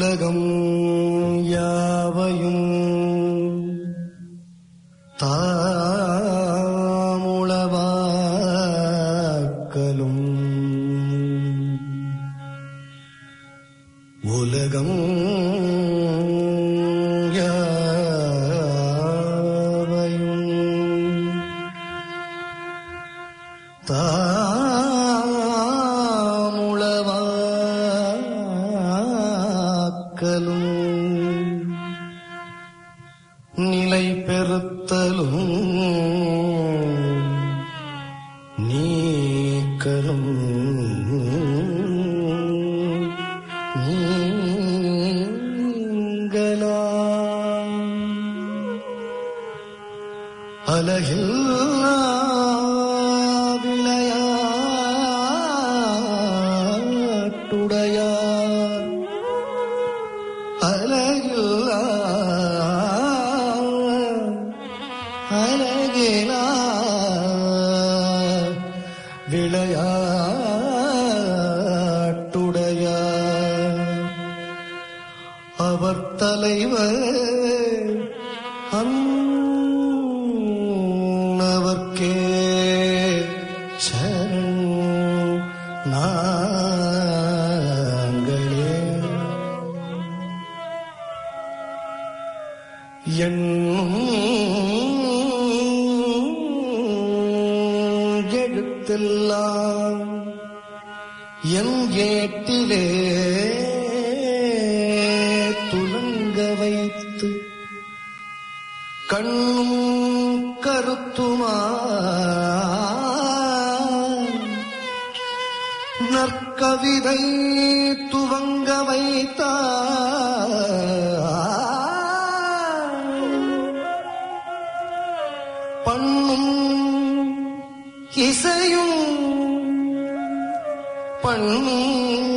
உலகம் யாவையும் தாமுளவாக்கலும் உலகம் யாவையும் தாமுளவாக்கலும் நிலை பெறுத்தலும் நீக்கலும் நீங்களாம் அலகில்லா விளையாட்டுடையார் அலகில்லா அலகிலா விளையாட்டுடையார் அவர் தலைவர் அன்னவர்க்கே சரண் நாங்களே எண்ணும் எழுத்தெல்லாம் என் ஏட்டிலே துலங்க வைத்து கண்ணும் கருத்துமா நற்கவிதை துவங்க வைத்தார் பண்ணும் இசையும் பண்ணும்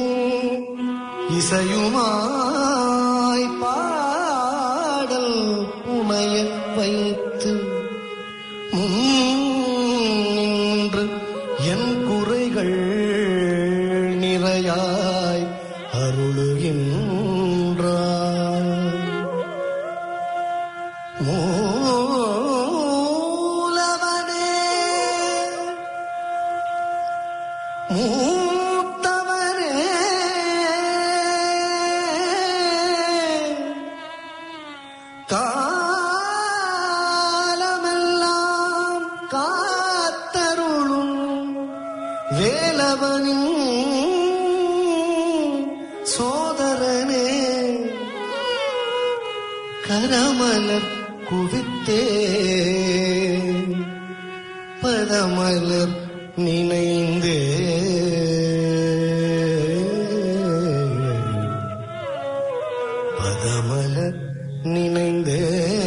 இசையுமாய் பாடல் புனைய வைத்து முன்னின்று என் குறைகள் நிறையாய் அருளுகின்றார் மூலவனே மூத்தவனே காலமெல்லாம் காத்தருளும் வேலவனின் சோதரனே கரமலர் குவித்தே பதமலர் நினைந்தே பதமலர் நினைந்தே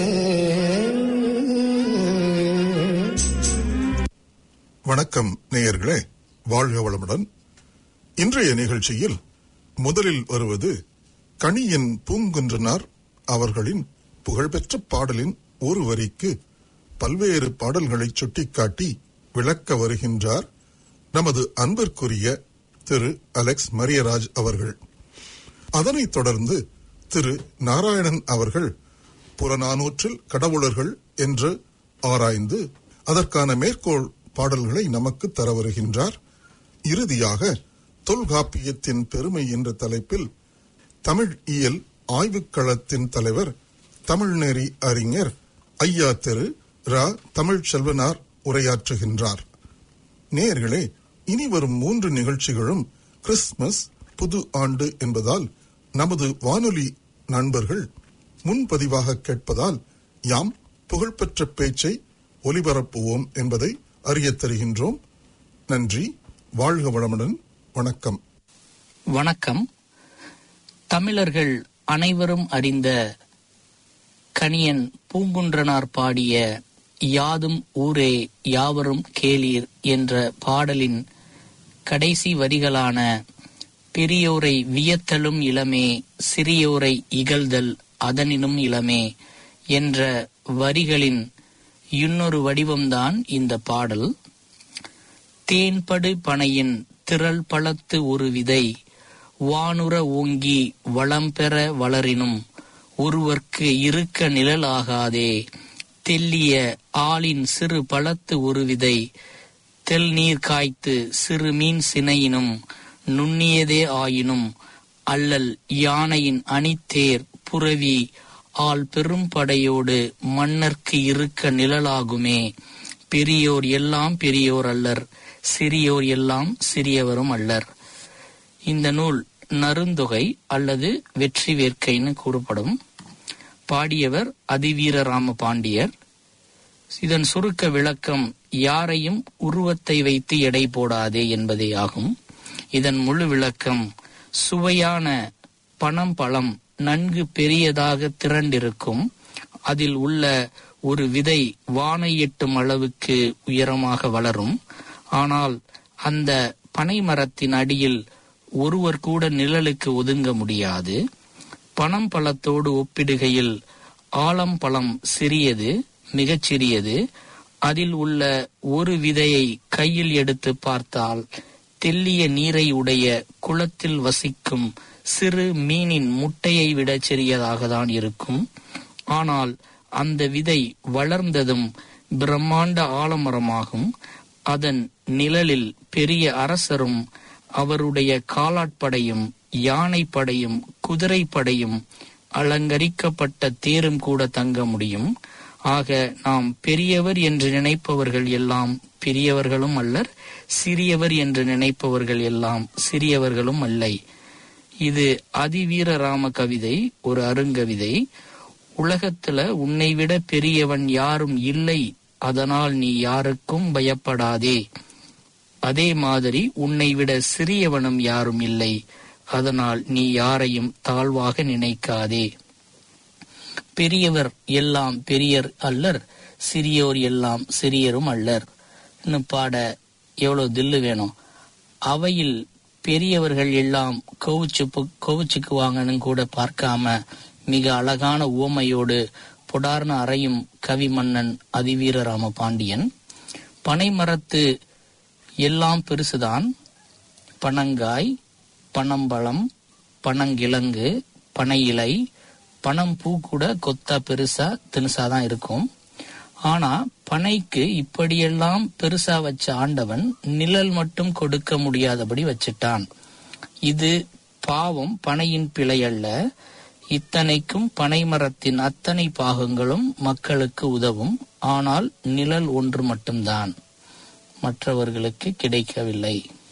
வணக்கம் நேயர்களே வாழ்க வளமுடன் இன்றைய நிகழ்ச்சியில் முதலில் வருவது கணியன் பூங்குன்றனார் அவர்களின் புகழ்பெற்ற பாடலின் ஒரு வரிக்கு பல்வேறு பாடல்களை சுட்டிக்காட்டி விளக்க வருகின்றார் நமது அன்பிற்குரிய திரு அலெக்ஸ் மரியராஜ் அவர்கள் அதனைத் தொடர்ந்து திரு நாராயணன் அவர்கள் புறநானூற்றில் கடவுளர்கள் என்று ஆராய்ந்து அதற்கான மேற்கோள் பாடல்களை நமக்கு தர வருகின்றார் இறுதியாக தொல்காப்பியத்தின் பெருமை என்ற தலைப்பில் தமிழ் இயல் ஆய்வுக் களத்தின் தலைவர் தமிழ்நெறி அறிஞர் ஐயா திரு ரா தமிழ் செல்வனார் உரையாற்றுகின்றார் நேயர்களே இனி வரும் மூன்று நிகழ்ச்சிகளும் கிறிஸ்துமஸ் புது ஆண்டு என்பதால் நமது வானொலி நண்பர்கள் முன்பதிவாக கேட்பதால் யாம் புகழ்பெற்ற பேச்சை ஒலிபரப்புவோம் என்பதை அறியத் தருகின்றோம் நன்றி வாழ்க வளமுடன் வணக்கம் வணக்கம் தமிழர்கள் அனைவரும் அறிந்த கணியன் பூங்குன்றனார் பாடிய யாதும் ஊரே யாவரும் கேளீர் என்ற பாடலின் கடைசி வரிகளான பெரியோரை வியத்தலும் இளமே சிறியோரை இகழ்தல் அதனினும் இளமே என்ற வரிகளின் இன்னொரு வடிவம்தான் இந்த பாடல் தேன்படு பனையின் திரள் பழத்து ஒரு விதை வானுர ஓங்கி வளம் பெற வளரினும் ஒருவர்க்கு இருக்க நிழலாகாதே தெல்லிய ஆளின் சிறு பழத்து ஒரு விதை தெல் நீர் காய்த்து சிறு மீன் சினையினும் நுண்ணியதே ஆயினும் அல்லல் யானையின் அணித்தேர் புரவி ஆள் பெரும் படையோடு மன்னர்க்கு இருக்க நிழலாகுமே பெரியோர் எல்லாம் பெரியோர் அல்லர் சிறியோர் எல்லாம் சிறியவரும் அல்லர் இந்த நூல் நருந்தொகை அல்லது வெற்றி வேர்க்கைன்னு கூறப்படும் பாடியவர் அதிவீரராம பாண்டியர் இதன் சுருக்க விளக்கம் யாரையும் உருவத்தை வைத்து எடை போடாதே என்பதே ஆகும் இதன் முழு விளக்கம் சுவையான பணம் பழம் நன்கு பெரியதாக திரண்டிருக்கும் அதில் உள்ள ஒரு விதை வானை எட்டும் அளவுக்கு உயரமாக வளரும் ஆனால் அந்த பனை மரத்தின் அடியில் ஒருவர் கூட நிழலுக்கு ஒதுங்க முடியாது பனம் பழத்தோடு ஒப்பிடுகையில் ஆலம் பழம் சிறியது மிகச் சிறியது அதில் உள்ள ஒரு விதையை கையில் எடுத்து பார்த்தால் தெல்லிய நீரை உடைய குளத்தில் வசிக்கும் சிறு மீனின் முட்டையை விட சிறியதாக தான் இருக்கும் ஆனால் அந்த விதை வளர்ந்ததும் பிரம்மாண்ட ஆலமரமாகும் அதன் நிழலில் பெரிய அரசரும் அவருடைய காலாட்படையும் யானைப்படையும் குதிரைப்படையும் அலங்கரிக்கப்பட்ட தேரும் கூட தங்க முடியும் ஆக நாம் பெரியவர் என்று நினைப்பவர்கள் எல்லாம் பெரியவர்களும் அல்லர் சிறியவர் என்று நினைப்பவர்கள் எல்லாம் சிறியவர்களும் அல்லை இது அதிவீரராம கவிதை ஒரு அருங்கவிதை உலகத்துல உன்னை விட பெரியவன் யாரும் இல்லை அதனால் நீ யாருக்கும் பயப்படாதே அதே மாதிரி உன்னை விட சிறியவனும் யாரும் இல்லை அதனால் நீ யாரையும் தாழ்வாக நினைக்காதே பெரியவர் எல்லாம் பெரியர் அல்லர் சிறியோர் எல்லாம் சிறியரும் அல்லர் இன்னும் பாட எவ்வளவு தில்லு வேணும் அவையில் பெரியவர்கள் எல்லாம் கோவிச்சு கோவிச்சுக்குவாங்கன்னு கூட பார்க்காம மிக அழகான உவமையோடு புடார்னு அறையும் கவி மன்னன் அதிவீரராம பாண்டியன் பனை மரத்து எல்லாம் பெருசுதான் பனங்காய் பனம்பழம் பனங்கிழங்கு பனை இலை பனம் பூ கூட கொத்தா பெருசா தினுசா தான் இருக்கும் ஆனா பனைக்கு இப்படியெல்லாம் பெருசா வச்ச ஆண்டவன் நிழல் மட்டும் கொடுக்க முடியாதபடி வச்சிட்டான் இது பாவம் பனையின் பிழை அல்ல இத்தனைக்கும் பனை மரத்தின் அத்தனை பாகங்களும் மக்களுக்கு உதவும் ஆனால் நிழல் ஒன்று மட்டும்தான் மற்றவர்களுக்கு கிடைக்கவில்லை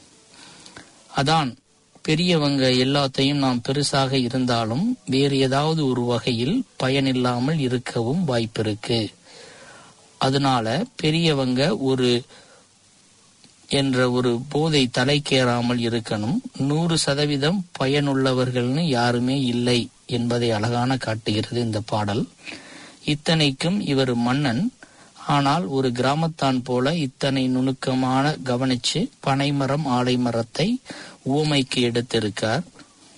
அதான் பெரியவங்க எல்லாத்தையும் நாம் பெருசாக இருந்தாலும் வேறு ஏதாவது ஒரு வகையில் பயனில்லாமல் இருக்கவும் வாய்ப்பிருக்கு அதனால பெரியவங்க ஒரு என்ற ஒரு போதை தலைக்கேறாமல் இருக்கணும் நூறு சதவீதம் பயனுள்ளவர்கள்னு யாருமே இல்லை என்பதை அழகான காட்டுகிறது இந்த பாடல் இத்தனைக்கும் இவர் மன்னன் ஆனால் ஒரு கிராமத்தான் போல இத்தனை நுணுக்கமான கவனிச்சு பனைமரம் ஆலைமரத்தை ஊமைக்கு எடுத்திருக்கார்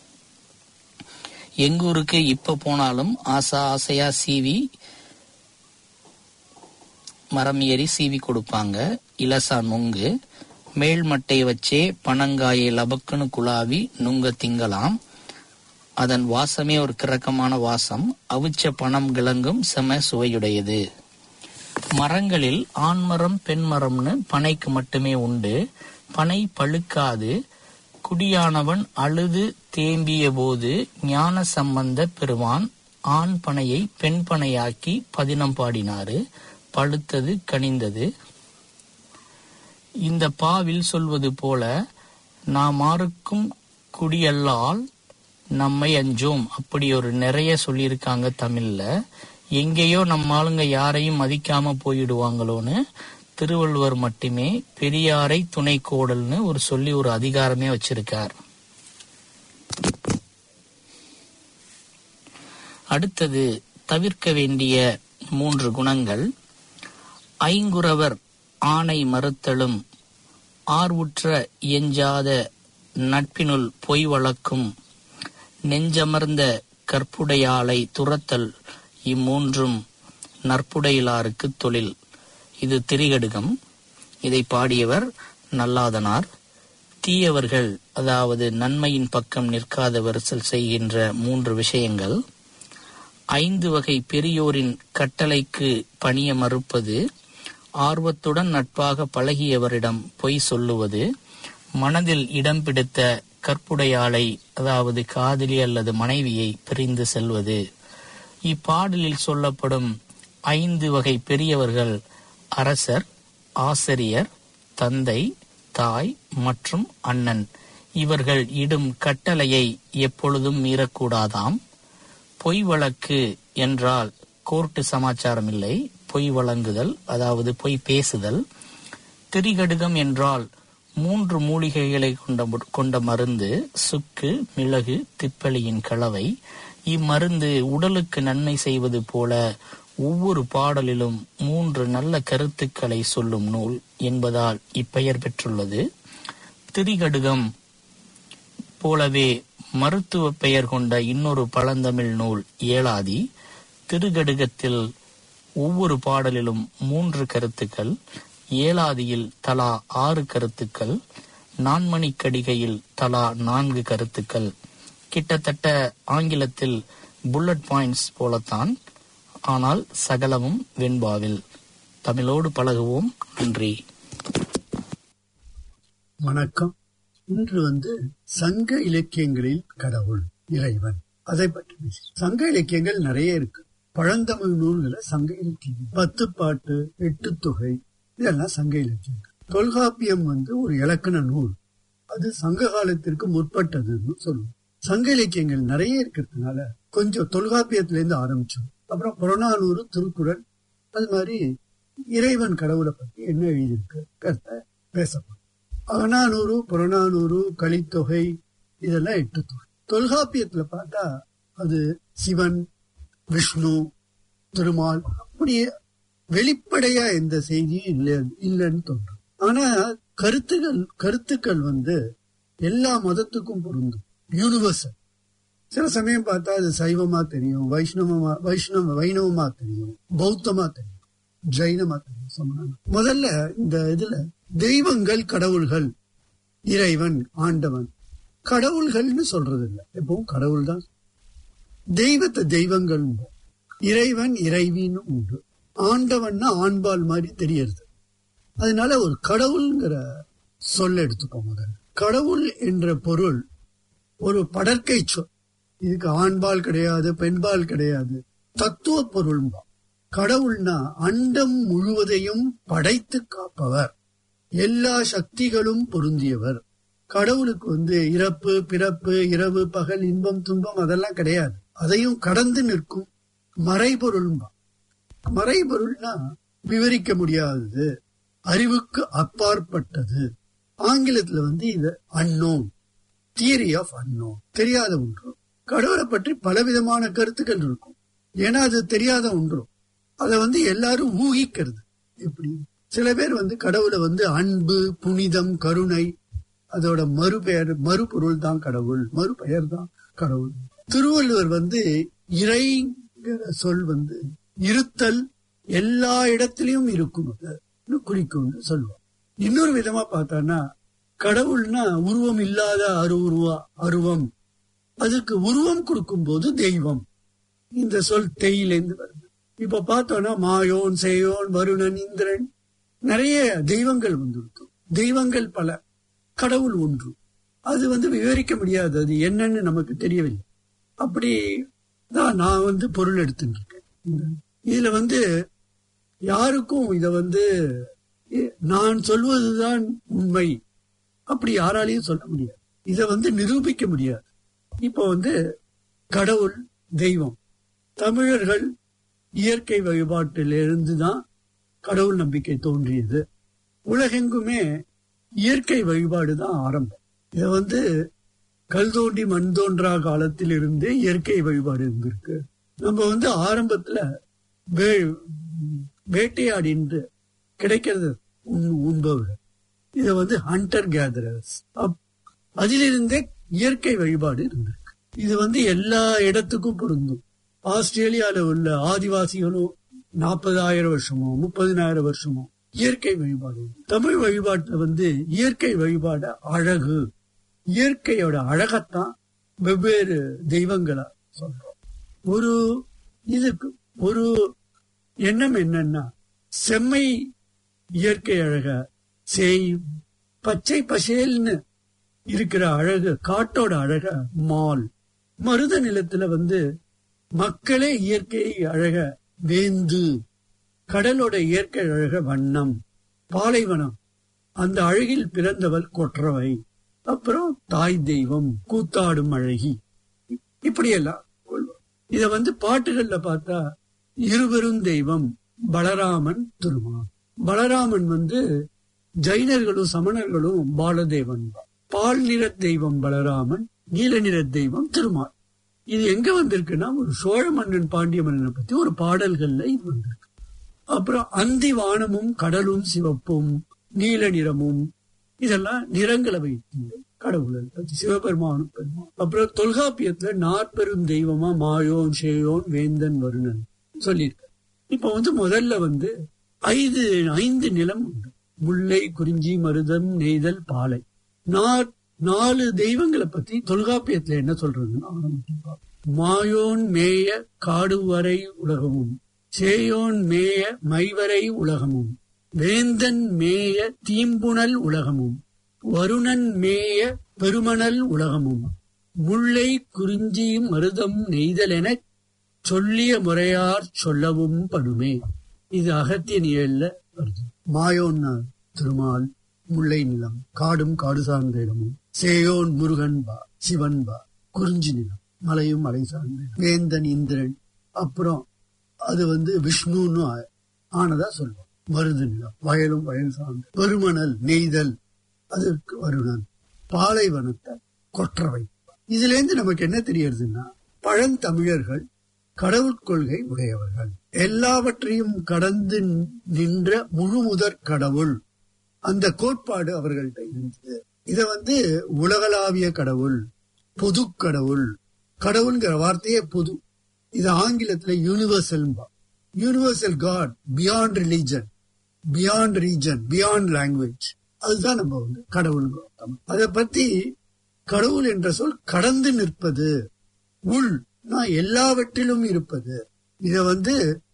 எங்கூருக்கு இப்ப போனாலும் ஆசா ஆசையா சீவி மரம் ஏறி சீவி கொடுப்பாங்க இலசா நுங்கு மேல் மட்டை வச்சே பனங்காயை லபக்குன்னு குழாவி நுங்க திங்கலாம் அதன் வாசமே ஒரு கிறக்கமான வாசம் அவிச்ச பனம் கிழங்கும் செம சுவையுடையது மரங்களில் ஆண்மரம் பெண்மரம்னு பனைக்கு மட்டுமே உண்டு பனை பழுக்காது குடியானவன் அழுது தேம்பிய போது ஞான சம்பந்த பெருமான் ஆண் பனையை பெண் பனையாக்கி பதினம் பாடினாரு பழுத்தது கனிந்தது இந்த பாவில் சொல்வது போல நாம் ஆருக்கும் குடியல்லால் நம்மை அஞ்சோம் அப்படி ஒரு நிறைய சொல்லியிருக்காங்க தமிழ்ல எங்கேயோ நம்ம ஆளுங்க யாரையும் மதிக்காம போயிடுவாங்களோன்னு திருவள்ளுவர் மட்டுமே பெரியாரை துணை கோடல்னு ஒரு சொல்லி ஒரு அதிகாரமே வச்சிருக்கார் அடுத்தது தவிர்க்க வேண்டிய மூன்று குணங்கள் ஐங்குறவர் ஆணை மறுத்தலும் ஆர்வுற்ற இயஞ்சாத நட்பினுள் பொய் வளர்க்கும் நெஞ்சமர்ந்த கற்புடையாளை துரத்தல் இம்மூன்றும் நற்புடையிலாருக்கு தொழில் இது திரிகடுகம் இதை பாடியவர் நல்லாதனார் தீயவர்கள் அதாவது நன்மையின் பக்கம் நிற்காதவர்கள் செய்கின்ற மூன்று விஷயங்கள் ஐந்து வகை பெரியோரின் கட்டளைக்கு பணிய மறுப்பது ஆர்வத்துடன் நட்பாக பழகியவரிடம் பொய் சொல்லுவது மனதில் இடம் பிடித்த கற்புடையாளை அதாவது காதலி அல்லது மனைவியை பிரிந்து செல்வது இப்பாடலில் சொல்லப்படும் ஐந்து வகை பெரியவர்கள் அரசர் ஆசிரியர் தந்தை தாய் மற்றும் அண்ணன் இவர்கள் இடும் கட்டளையை எப்பொழுதும் மீறக்கூடாதாம் பொய் வழக்கு என்றால் கோர்ட்டு சமாச்சாரம் இல்லை பொய் வழங்குதல் அதாவது பொய் பேசுதல் திரிகடுகம் என்றால் மூன்று மூலிகைகளை கொண்ட கொண்ட மருந்து சுக்கு மிளகு திப்பலியின் கலவை இம்மருந்து உடலுக்கு நன்மை செய்வது போல ஒவ்வொரு பாடலிலும் மூன்று நல்ல கருத்துக்களை சொல்லும் நூல் என்பதால் இப்பெயர் பெற்றுள்ளது திரிகடுகம் போலவே மருத்துவ பெயர் கொண்ட இன்னொரு பழந்தமிழ் நூல் ஏலாதி திருகடுகத்தில் ஒவ்வொரு பாடலிலும் மூன்று கருத்துக்கள் ஏலாதியில் தலா ஆறு கருத்துக்கள் நான்மணி கடிகையில் தலா நான்கு கருத்துக்கள் கிட்டத்தட்ட ஆங்கிலத்தில் புல்லட் பாயிண்ட்ஸ் போலத்தான் ஆனால் சகலமும் வெண்பாவில் தமிழோடு பழகுவோம் நன்றி வணக்கம் இன்று வந்து சங்க இலக்கியங்களில் கடவுள் இறைவன் அதை பற்றி பேச சங்க இலக்கியங்கள் நிறைய இருக்கு பழந்தமிழ் நூல்களை சங்க இலக்கியம் பத்து பாட்டு எட்டு தொகை இதெல்லாம் சங்க இலக்கியங்கள் தொல்காப்பியம் வந்து ஒரு இலக்கண நூல் அது சங்க காலத்திற்கு முற்பட்டதுன்னு சொல்லுவோம் சங்க இலக்கியங்கள் நிறைய இருக்கிறதுனால கொஞ்சம் தொல்காப்பியத்துல இருந்து ஆரம்பிச்சோம் அப்புறம் புறநானூறு திருக்குறள் அது மாதிரி இறைவன் கடவுளை பத்தி என்ன எழுதியிருக்கு கருத்தை பேசப்படும் அகநானூறு புறநானூறு கலித்தொகை இதெல்லாம் எட்டு தொகை தொல்காப்பியத்துல பார்த்தா அது சிவன் விஷ்ணு திருமால் அப்படியே வெளிப்படையா எந்த செய்தியும் இல்லை இல்லைன்னு தோன்றும் ஆனா கருத்துக்கள் கருத்துக்கள் வந்து எல்லா மதத்துக்கும் பொருந்தும் யூனிவர்சல் சில சமயம் பார்த்தா அது சைவமா தெரியும் வைஷ்ணவமா வைஷ்ணவ வைணவமா தெரியும் பௌத்தமா தெரியும் ஜைனமா தெரியும் சமணமா. முதல்ல இந்த இதுல தெய்வங்கள் கடவுள்கள் இறைவன் ஆண்டவன் கடவுள்கள்னு சொல்றது இல்ல எப்பவும் கடவுள் தான் தெய்வத்தை தெய்வங்கள் இறைவன் இறைவின்னு உண்டு ஆண்டவன்னா ஆண்பால் மாதிரி தெரியறது அதனால ஒரு கடவுள்ங்கிற சொல்ல எடுத்துக்கோங்க முதல்ல. கடவுள் என்ற பொருள் ஒரு படற்கை சொல் இதுக்கு ஆண்பால் கிடையாது பெண்பால் கிடையாது தத்துவ பொருள் கடவுள்னா அண்டம் முழுவதையும் படைத்து காப்பவர் எல்லா சக்திகளும் பொருந்தியவர் கடவுளுக்கு வந்து இறப்பு பிறப்பு இரவு பகல் இன்பம் துன்பம் அதெல்லாம் கிடையாது அதையும் கடந்து நிற்கும் மறைபொருள் மறைபொருள்னா விவரிக்க முடியாதது அறிவுக்கு அப்பாற்பட்டது ஆங்கிலத்துல வந்து இது அன்னோன் தியரி ஆஃப் அன்னோன் தெரியாத ஒன்று கடவுளை பற்றி பலவிதமான கருத்துக்கள் இருக்கும் ஏன்னா அது தெரியாத ஒன்று அதை வந்து எல்லாரும் ஊகிக்கிறது எப்படி சில பேர் வந்து கடவுளை வந்து அன்பு புனிதம் கருணை அதோட மறுபெயர் மறுபொருள் தான் கடவுள் மறுபெயர் தான் கடவுள் திருவள்ளுவர் வந்து இறைங்கிற சொல் வந்து இருத்தல் எல்லா இடத்திலையும் இருக்கும் அது குறிக்கும்னு சொல்லுவோம் இன்னொரு விதமா பார்த்தான்னா கடவுள்னா உருவம் இல்லாத அருவுருவா அருவம் அதுக்கு உருவம் கொடுக்கும் போது தெய்வம் இந்த சொல் தேயிலேந்து வருது இப்ப பார்த்தோம்னா மாயோன் சேயோன் வருணன் இந்திரன் நிறைய தெய்வங்கள் வந்துருக்கு தெய்வங்கள் பல கடவுள் ஒன்று அது வந்து விவரிக்க முடியாது அது என்னன்னு நமக்கு தெரியவில்லை அப்படி தான் நான் வந்து பொருள் எடுத்துட்டு இருக்கேன் இந்த- இதுல வந்து யாருக்கும் இத வந்து எ- நான் சொல்வதுதான் உண்மை அப்படி யாராலையும் சொல்ல முடியாது இத வந்து நிரூபிக்க முடியாது இப்போ வந்து கடவுள் தெய்வம் தமிழர்கள் இயற்கை வழிபாட்டிலிருந்து தான் கடவுள் நம்பிக்கை தோன்றியது உலகெங்குமே இயற்கை வழிபாடு தான் ஆரம்பம் இத வந்து கல் தோண்டி மண் தோன்றா காலத்தில் இருந்தே இயற்கை வழிபாடு இருந்திருக்கு நம்ம வந்து ஆரம்பத்துல வே- வேட்டையாடின்று கிடைக்கிறது உண்- உண்பவர் இத வந்து ஹண்டர் கேதரர்ஸ் அதிலிருந்தே இயற்கை வழிபாடு இருந்திருக்கு இது வந்து எல்லா இடத்துக்கும் பொருந்தும் ஆஸ்திரேலியால உள்ள ஆதிவாசிகளும் நாற்பதாயிரம் வருஷமோ முப்பதினாயிரம் வருஷமோ இயற்கை வழிபாடு தமிழ் வழிபாட்டுல வந்து இயற்கை வழிபாடு அழகு இயற்கையோட அழகத்தான் வெவ்வேறு தெய்வங்களா சொல்றோம் ஒரு இதுக்கு ஒரு எண்ணம் என்னன்னா செம்மை இயற்கை அழக செய் பச்சை பசேல்னு இருக்கிற அழகு காட்டோட அழக மால் மருத நிலத்துல வந்து மக்களே இயற்கை அழக வேந்து கடலோட இயற்கை அழக வண்ணம் பாலைவனம் அந்த அழகில் பிறந்தவள் கொற்றவை அப்புறம் தாய் தெய்வம் கூத்தாடும் அழகி இப்படியெல்லாம் கொள்வோம். இத வந்து பாட்டுகள்ல பார்த்தா இருவரும் தெய்வம் பலராமன் திருமான் பலராமன் வந்து ஜைனர்களும் சமணர்களும் பாலதேவன் பால் நிற தெய்வம் பலராமன் நீல நிற தெய்வம் திருமால் இது எங்க வந்திருக்குன்னா ஒரு சோழ மன்னன் பாண்டிய மன்னனை பத்தி ஒரு பாடல்கள்ல இது வந்திருக்கு அப்புறம் அந்தி வானமும் கடலும் சிவப்பும் நீல நிறமும் இதெல்லாம் நிறங்களை வைத்து கடவுளர் பத்தி சிவபெருமானும் பெருமான் அப்புறம் தொல்காப்பியத்துல நாற்பெரும் தெய்வமா மாயோன் சேயோன் வேந்தன் வருணன் சொல்லியிருக்க இப்ப வந்து முதல்ல வந்து ஐந்து ஐந்து நிலம் உண்டு முல்லை குறிஞ்சி மருதம் நெய்தல் பாலை நா- நாலு தெய்வங்களை பத்தி தொல்காப்பியத்துல என்ன சொல்றதுன்னா மாயோன் மேய காடுவரை உலகமும் சேயோன் மேய மைவரை உலகமும் வேந்தன் மேய தீம்புணல் உலகமும் வருணன் மேய பெருமணல் உலகமும் முல்லை குறிஞ்சி மருதம் நெய்தல் எனச் சொல்லிய முறையார் சொல்லவும் படுமே இது அகத்திய நிழல்ல வருது மாயோன்னா திருமால் முல்லை நிலம் காடும் காடு சார்ந்த இடமும் சேயோன் முருகன் பா சிவன் பா குறிஞ்சி நிலம் மலையும் மலை சார்ந்த இடம். வேந்தன் இந்திரன் அப்புறம் அது வந்து விஷ்ணுன்னு ஆ- ஆனதா சொல்லுவோம் மருது நிலம் வயலும் வயல் சார்ந்த பெருமணல் நெய்தல் அதற்கு வருணன் பாலைவனத்தை கொற்றவை இதுல இருந்து நமக்கு என்ன தெரியறதுன்னா பழந்தமிழர்கள் கடவுள் கொள்கை உடையவர்கள் எல்லாவற்றையும் கடந்து நின்ற முழுமுதற் கடவுள் அந்த கோட்பாடு அவர்கள்ட்ட இருந்தது இத வந்து உலகளாவிய கடவுள் பொது கடவுள் கடவுள்ங்கிற வார்த்தையே பொது இது ஆங்கிலத்துல universal universal God beyond religion beyond region beyond language அதுதான் நம்ம வந்து கடவுள் அதை பத்தி கடவுள் என்ற சொல் கடந்து நிற்பது உள் நான் எல்லாவற்றிலும் இருப்பது இத வந்து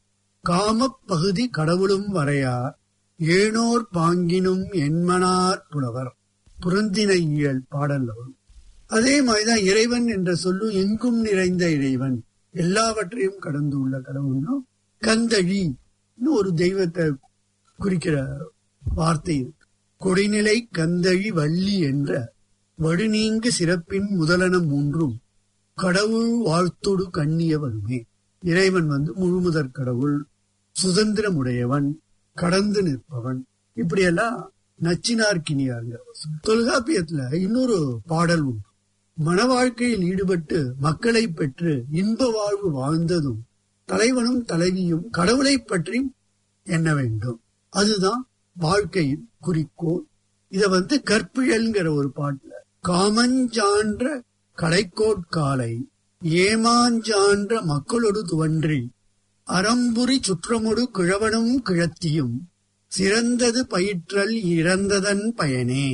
காம பகுதி கடவுளும் வரையார் ஏனோர் பாங்கினும் என்மனார் புலவர் புறந்தின இயல் பாடல்ல வரும் அதே மாதிரிதான் இறைவன் என்ற சொல்லும் எங்கும் நிறைந்த இறைவன் எல்லாவற்றையும் கடந்து உள்ள கடவுள்னா கந்தழி ஒரு தெய்வத்தை குறிக்கிற வார்த்தை இருக்கு கொடிநிலை கந்தழி வள்ளி என்ற வடுநீங்கு சிறப்பின் முதலன மூன்றும் கடவுள் வாழ்த்தொடு கண்ணிய வருமே இறைவன் வந்து முழுமுதற் கடவுள் சுதந்திரமுடையவன் கடந்து நிற்பவன் இப்படியெல்லாம் நச்சினார்கினியாங்க தொல்காப்பியத்துல இன்னொரு பாடல் உண்டு மன வாழ்க்கையில் ஈடுபட்டு மக்களை பெற்று இன்ப வாழ்வு வாழ்ந்ததும் தலைவனும் தலைவியும் கடவுளை பற்றி எண்ண வேண்டும் அதுதான் வாழ்க்கையின் குறிக்கோள் இத வந்து கற்பிழல்ங்கிற ஒரு பாட்டுல காமஞ்சான்ற கடைக்கோட்காலை ஏமாஞ்சான்ற மக்களோடு துவன்றி அறம்புரி சுற்றமொடு கிழவனும் கிழத்தியும் சிறந்தது பயிற்றல் இறந்ததன் பயனே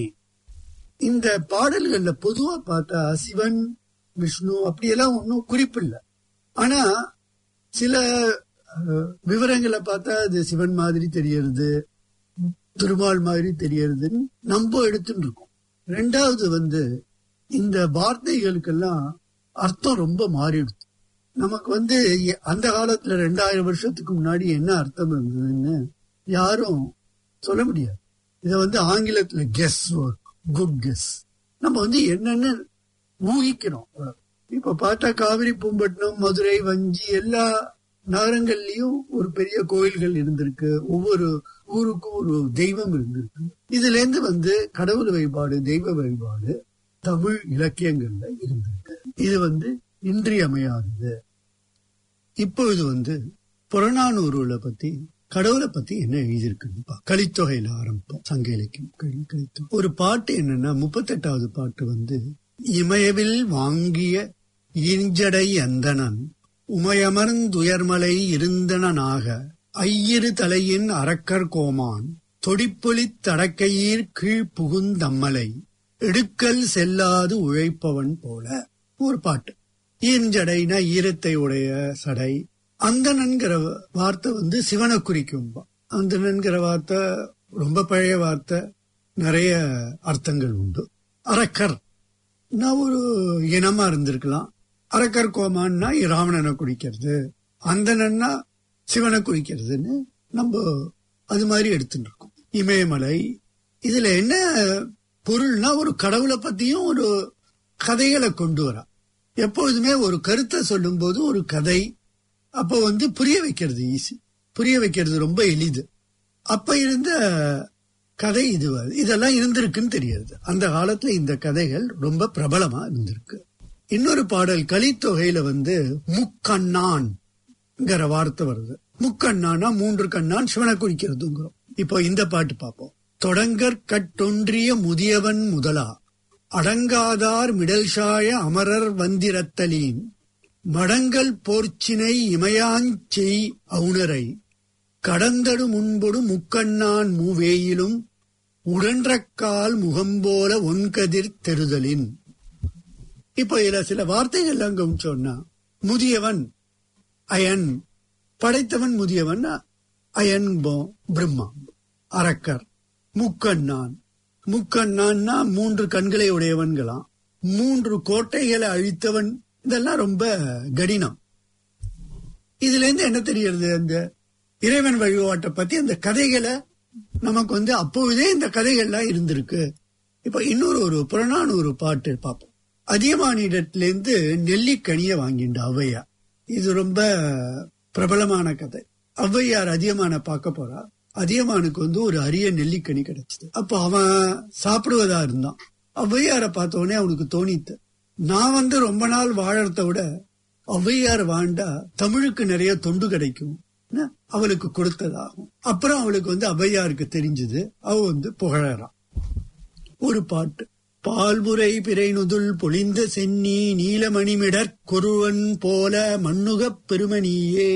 இந்த பாடல்கள்ல பொதுவா பார்த்தா சிவன் விஷ்ணு அப்படியெல்லாம் ஒன்றும் குறிப்பில்லை ஆனா சில அஹ், விவரங்களை பார்த்தா அது சிவன் மாதிரி தெரியறது திருமால் மாதிரி தெரியறதுன்னு நம்ம எடுத்துட்டு இருக்கோம் ரெண்டாவது வந்து இந்த வார்த்தைகளுக்கெல்லாம் அர்த்தம் ரொம்ப மாறிடுது நமக்கு வந்து எ- அந்த காலத்துல ரெண்டாயிரம் வருஷத்துக்கு முன்னாடி என்ன அர்த்தம் இருந்ததுன்னு யாரும் சொல்ல முடியாது இத வந்து ஆங்கிலத்துல கெஸ் ஒர்க் குட் கெஸ் நம்ம வந்து என்னன்னு ஊகிக்கிறோம் இப்ப பார்த்தா காவிரி பூம்பட்டினம் மதுரை வஞ்சி எல்லா நகரங்கள்லயும் ஒரு பெரிய கோயில்கள் இருந்திருக்கு ஒவ்வொரு ஊருக்கும் ஒரு தெய்வம் இருந்திருக்கு இதுல இருந்து வந்து கடவுள் வழிபாடு தெய்வ வழிபாடு தமிழ் இலக்கியங்கள்ல இருந்திருக்கு இது வந்து இன்றியமையாதது இப்பொழுது வந்து புறநானூறுல பத்தி கடவுளை பத்தி என்ன எழுதியிருக்குன்னு பா- கலித்தொகையில ஆரம்பிப்போம் சங்க இலக்கியம் கலி- கலித்தொகை. ஒரு பாட்டு என்னன்னா முப்பத்தெட்டாவது பாட்டு வந்து இமயவில் வாங்கிய இஞ்சடை அந்தணன் உமையமர்ந்துயர்மலை இருந்தனாக ஐயிரு தலையின் அரக்கர் கோமான் தொடிப்பொலித் தடக்கையீர் கீழ் புகுந்தம்மலை எடுக்கல் செல்லாது உழைப்பவன் போல ஒரு பாட்டு ஈர்ஞ்சடைனா ஈரத்தை உடைய சடை அந்தணன்கிற வார்த்தை வந்து சிவனை குறிக்கும் அந்தணன்கிற வார்த்தை ரொம்ப பழைய வார்த்தை நிறைய அர்த்தங்கள் உண்டு அரக்கர் நான் ஒரு இனமா இருந்திருக்கலாம் அரக்கர் கோமான்னா ராவணனை குறிக்கிறது அந்தணன்னா சிவனை குறிக்கிறதுன்னு நம்ம அது மாதிரி எடுத்துட்டு இருக்கோம் இமயமலை இதுல என்ன பொருள்னா ஒரு கடவுளை பத்தியும் ஒரு கதைகளை கொண்டு வரா எப்பொழுதுமே ஒரு கருத்தை சொல்லும் போது ஒரு கதை அப்போ வந்து புரிய வைக்கிறது ஈஸி புரிய வைக்கிறது ரொம்ப எளிது அப்ப இருந்த கதை இது இதெல்லாம் இருந்திருக்குன்னு தெரியாது அந்த காலத்துல இந்த கதைகள் ரொம்ப பிரபலமா இருந்திருக்கு இன்னொரு பாடல் கலித்தொகையில வந்து முக்கண்ணான் வார்த்தை வருது முக்கண்ணானா மூன்று கண்ணான் சிவனை குறிக்கிறதுங்கிறோம் இப்போ இந்த பாட்டு பார்ப்போம் தொடங்கற் கட்டொன்றிய முதியவன் முதலா அடங்காதார் மிடல்ஷாய அமரர் வந்திரத்தலீன் மடங்கள் போர்ச்சினை இமயாஞ்செய் அவுணரை கடந்தடு முன்பொடு முக்கண்ணான் மூவேயிலும் உடன்றக்கால் முகம்போல ஒன்கதிர் தெருதலின் இப்ப இதுல சில வார்த்தைகள் அங்க சொன்னா முதியவன் அயன் படைத்தவன் முதியவன் அயன் பிரம்மா அரக்கர் முக்கண்ணான் முக்கண்ணான்னா மூன்று கண்களை உடையவன்களாம் மூன்று கோட்டைகளை அழித்தவன் இதெல்லாம் ரொம்ப கடினம் இதுல இருந்து என்ன தெரிகிறது அந்த இறைவன் வழிபாட்டை பத்தி அந்த கதைகளை நமக்கு வந்து அப்பொழுதே இந்த கதைகள்லாம் இருந்திருக்கு இப்ப இன்னொரு ஒரு புறநானூறு பாட்டு பார்ப்போம் அதியமானிடத்திலிருந்து நெல்லிக்கனிய வாங்கிண்ட ஔவையார் இது ரொம்ப பிரபலமான கதை ஔவையார் அதியமான பார்க்க போறா அதியமானுக்கு வந்து ஒரு அரிய நெல்லிக்கனி கிடைச்சது அப்ப அவன் சாப்பிடுவதா இருந்தான் ஔவையார பார்த்த உடனே அவனுக்கு தோணித்து நான் வந்து ரொம்ப நாள் வாழறத விட ஔவையார் வாழ்ந்தா தமிழுக்கு நிறைய தொண்டு கிடைக்கும் அவளுக்கு கொடுத்ததாகும் அப்புறம் அவளுக்கு வந்து ஔவையாருக்கு தெரிஞ்சது அவ வந்து புகழறான் ஒரு பாட்டு பால்புரை பிறைநுதுல் பொழிந்த சென்னி நீலமணிமிடற் கொருவன் போல மண்ணுகப் பெருமணியே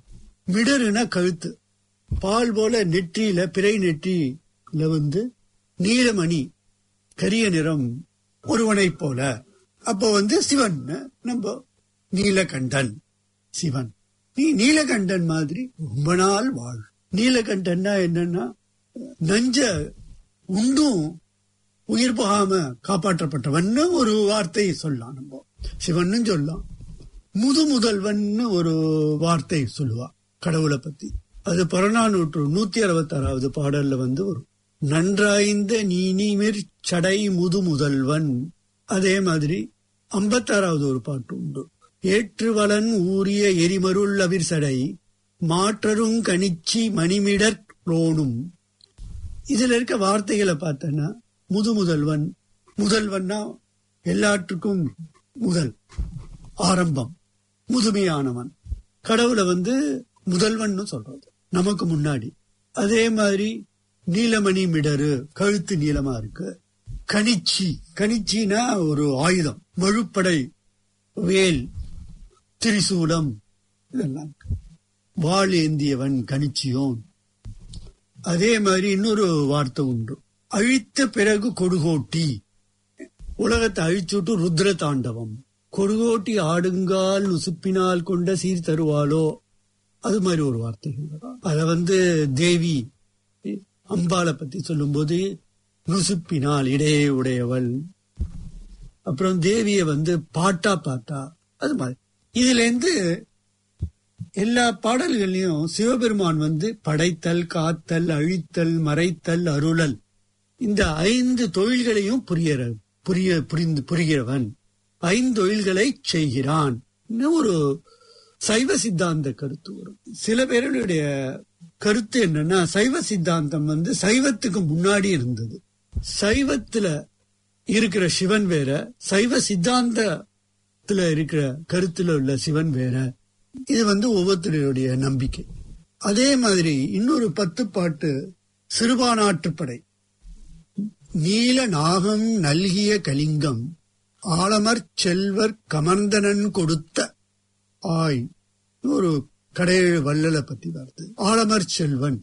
மிடருன கழுத்து பால் போல நெற்றியில பிறை நெற்றியில வந்து நீலமணி கரிய நிறம் ஒருவனை போல அப்ப வந்து சிவன் நம்ம நீலகண்டன் சிவன் நீ நீலகண்டன் மாதிரி ரொம்ப நாள் வாழ் நீலகண்டன்னா என்னன்னா நஞ்ச உண்டும் உயிர் போகாம காப்பாற்றப்பட்டவன்னு ஒரு வார்த்தையை சொல்லலாம் நம்ம சிவன்னு சொல்லலாம் முது முதல்வன்னு ஒரு வார்த்தை சொல்லுவா கடவுளை பத்தி அது புறநானூற்று நூத்தி அறுபத்தி ஆறாவது பாடல்ல வந்து ஒரு நன்றாய்ந்த நீனிமிர் சடை முது முதல்வன் அதே மாதிரி ஐம்பத்தாறாவது ஒரு பாட்டு உண்டு ஏற்றுவலன் ஊறிய எரிமருள் அவிர் சடை மாற்றரும் கணிச்சி மணிமிடற் ரோணும் இதுல இருக்க வார்த்தைகளை பார்த்தேன்னா முது முதல்வன் முதல்வன்னா எல்லாற்றுக்கும் முதல் ஆரம்பம் முதுமையானவன் கடவுளை வந்து முதல்வன் சொல்றது நமக்கு முன்னாடி அதே மாதிரி நீலமணி மிடரு கழுத்து நீளமா இருக்கு கணிச்சி கணிச்சினா ஒரு ஆயுதம் மழுப்படை வேல் திரிசூலம் இதெல்லாம் வாழ் ஏந்தியவன் கணிச்சியோன் அதே மாதிரி இன்னொரு வார்த்தை உண்டு அழித்த பிறகு கொடுகோட்டி உலகத்தை அழிச்சுட்டு ருத்ர தாண்டவம் கொடுகோட்டி ஆடுங்கால் நுசுப்பினால் கொண்ட சீர் தருவாளோ அது மாதிரி ஒரு வார்த்தை அத வந்து தேவி அம்பாளை பத்தி சொல்லும்போது நுசுப்பினால் இடையே உடையவள் அப்புறம் தேவிய வந்து பாட்டா பார்த்தா அது மாதிரி இதுல இருந்து எல்லா பாடல்கள்லயும் சிவபெருமான் வந்து படைத்தல் காத்தல் அழித்தல் மறைத்தல் அருளல் இந்த ஐந்து தொழில்களையும் புரிய புரிய புரிந்து புரிகிறவன் ஐந்தொழில்களை செய்கிறான் ஒரு சைவ சித்தாந்த கருத்து வரும் சில பேருடைய கருத்து என்னன்னா சைவ சித்தாந்தம் வந்து சைவத்துக்கு முன்னாடி இருந்தது சைவத்துல இருக்கிற சிவன் வேற சைவ சித்தாந்தத்துல இருக்கிற கருத்துல உள்ள சிவன் வேற இது வந்து ஒவ்வொருத்தருடைய நம்பிக்கை அதே மாதிரி இன்னொரு பத்து பாட்டு சிறுபானாற்றுப்படை நீல நாகம் நல்கிய கலிங்கம் ஆலமர் செல்வர் கமர்ந்தனன் கொடுத்த ஆய் ஒரு கடையேழு வள்ளலை பத்தி வார்த்தை ஆலமர் செல்வன்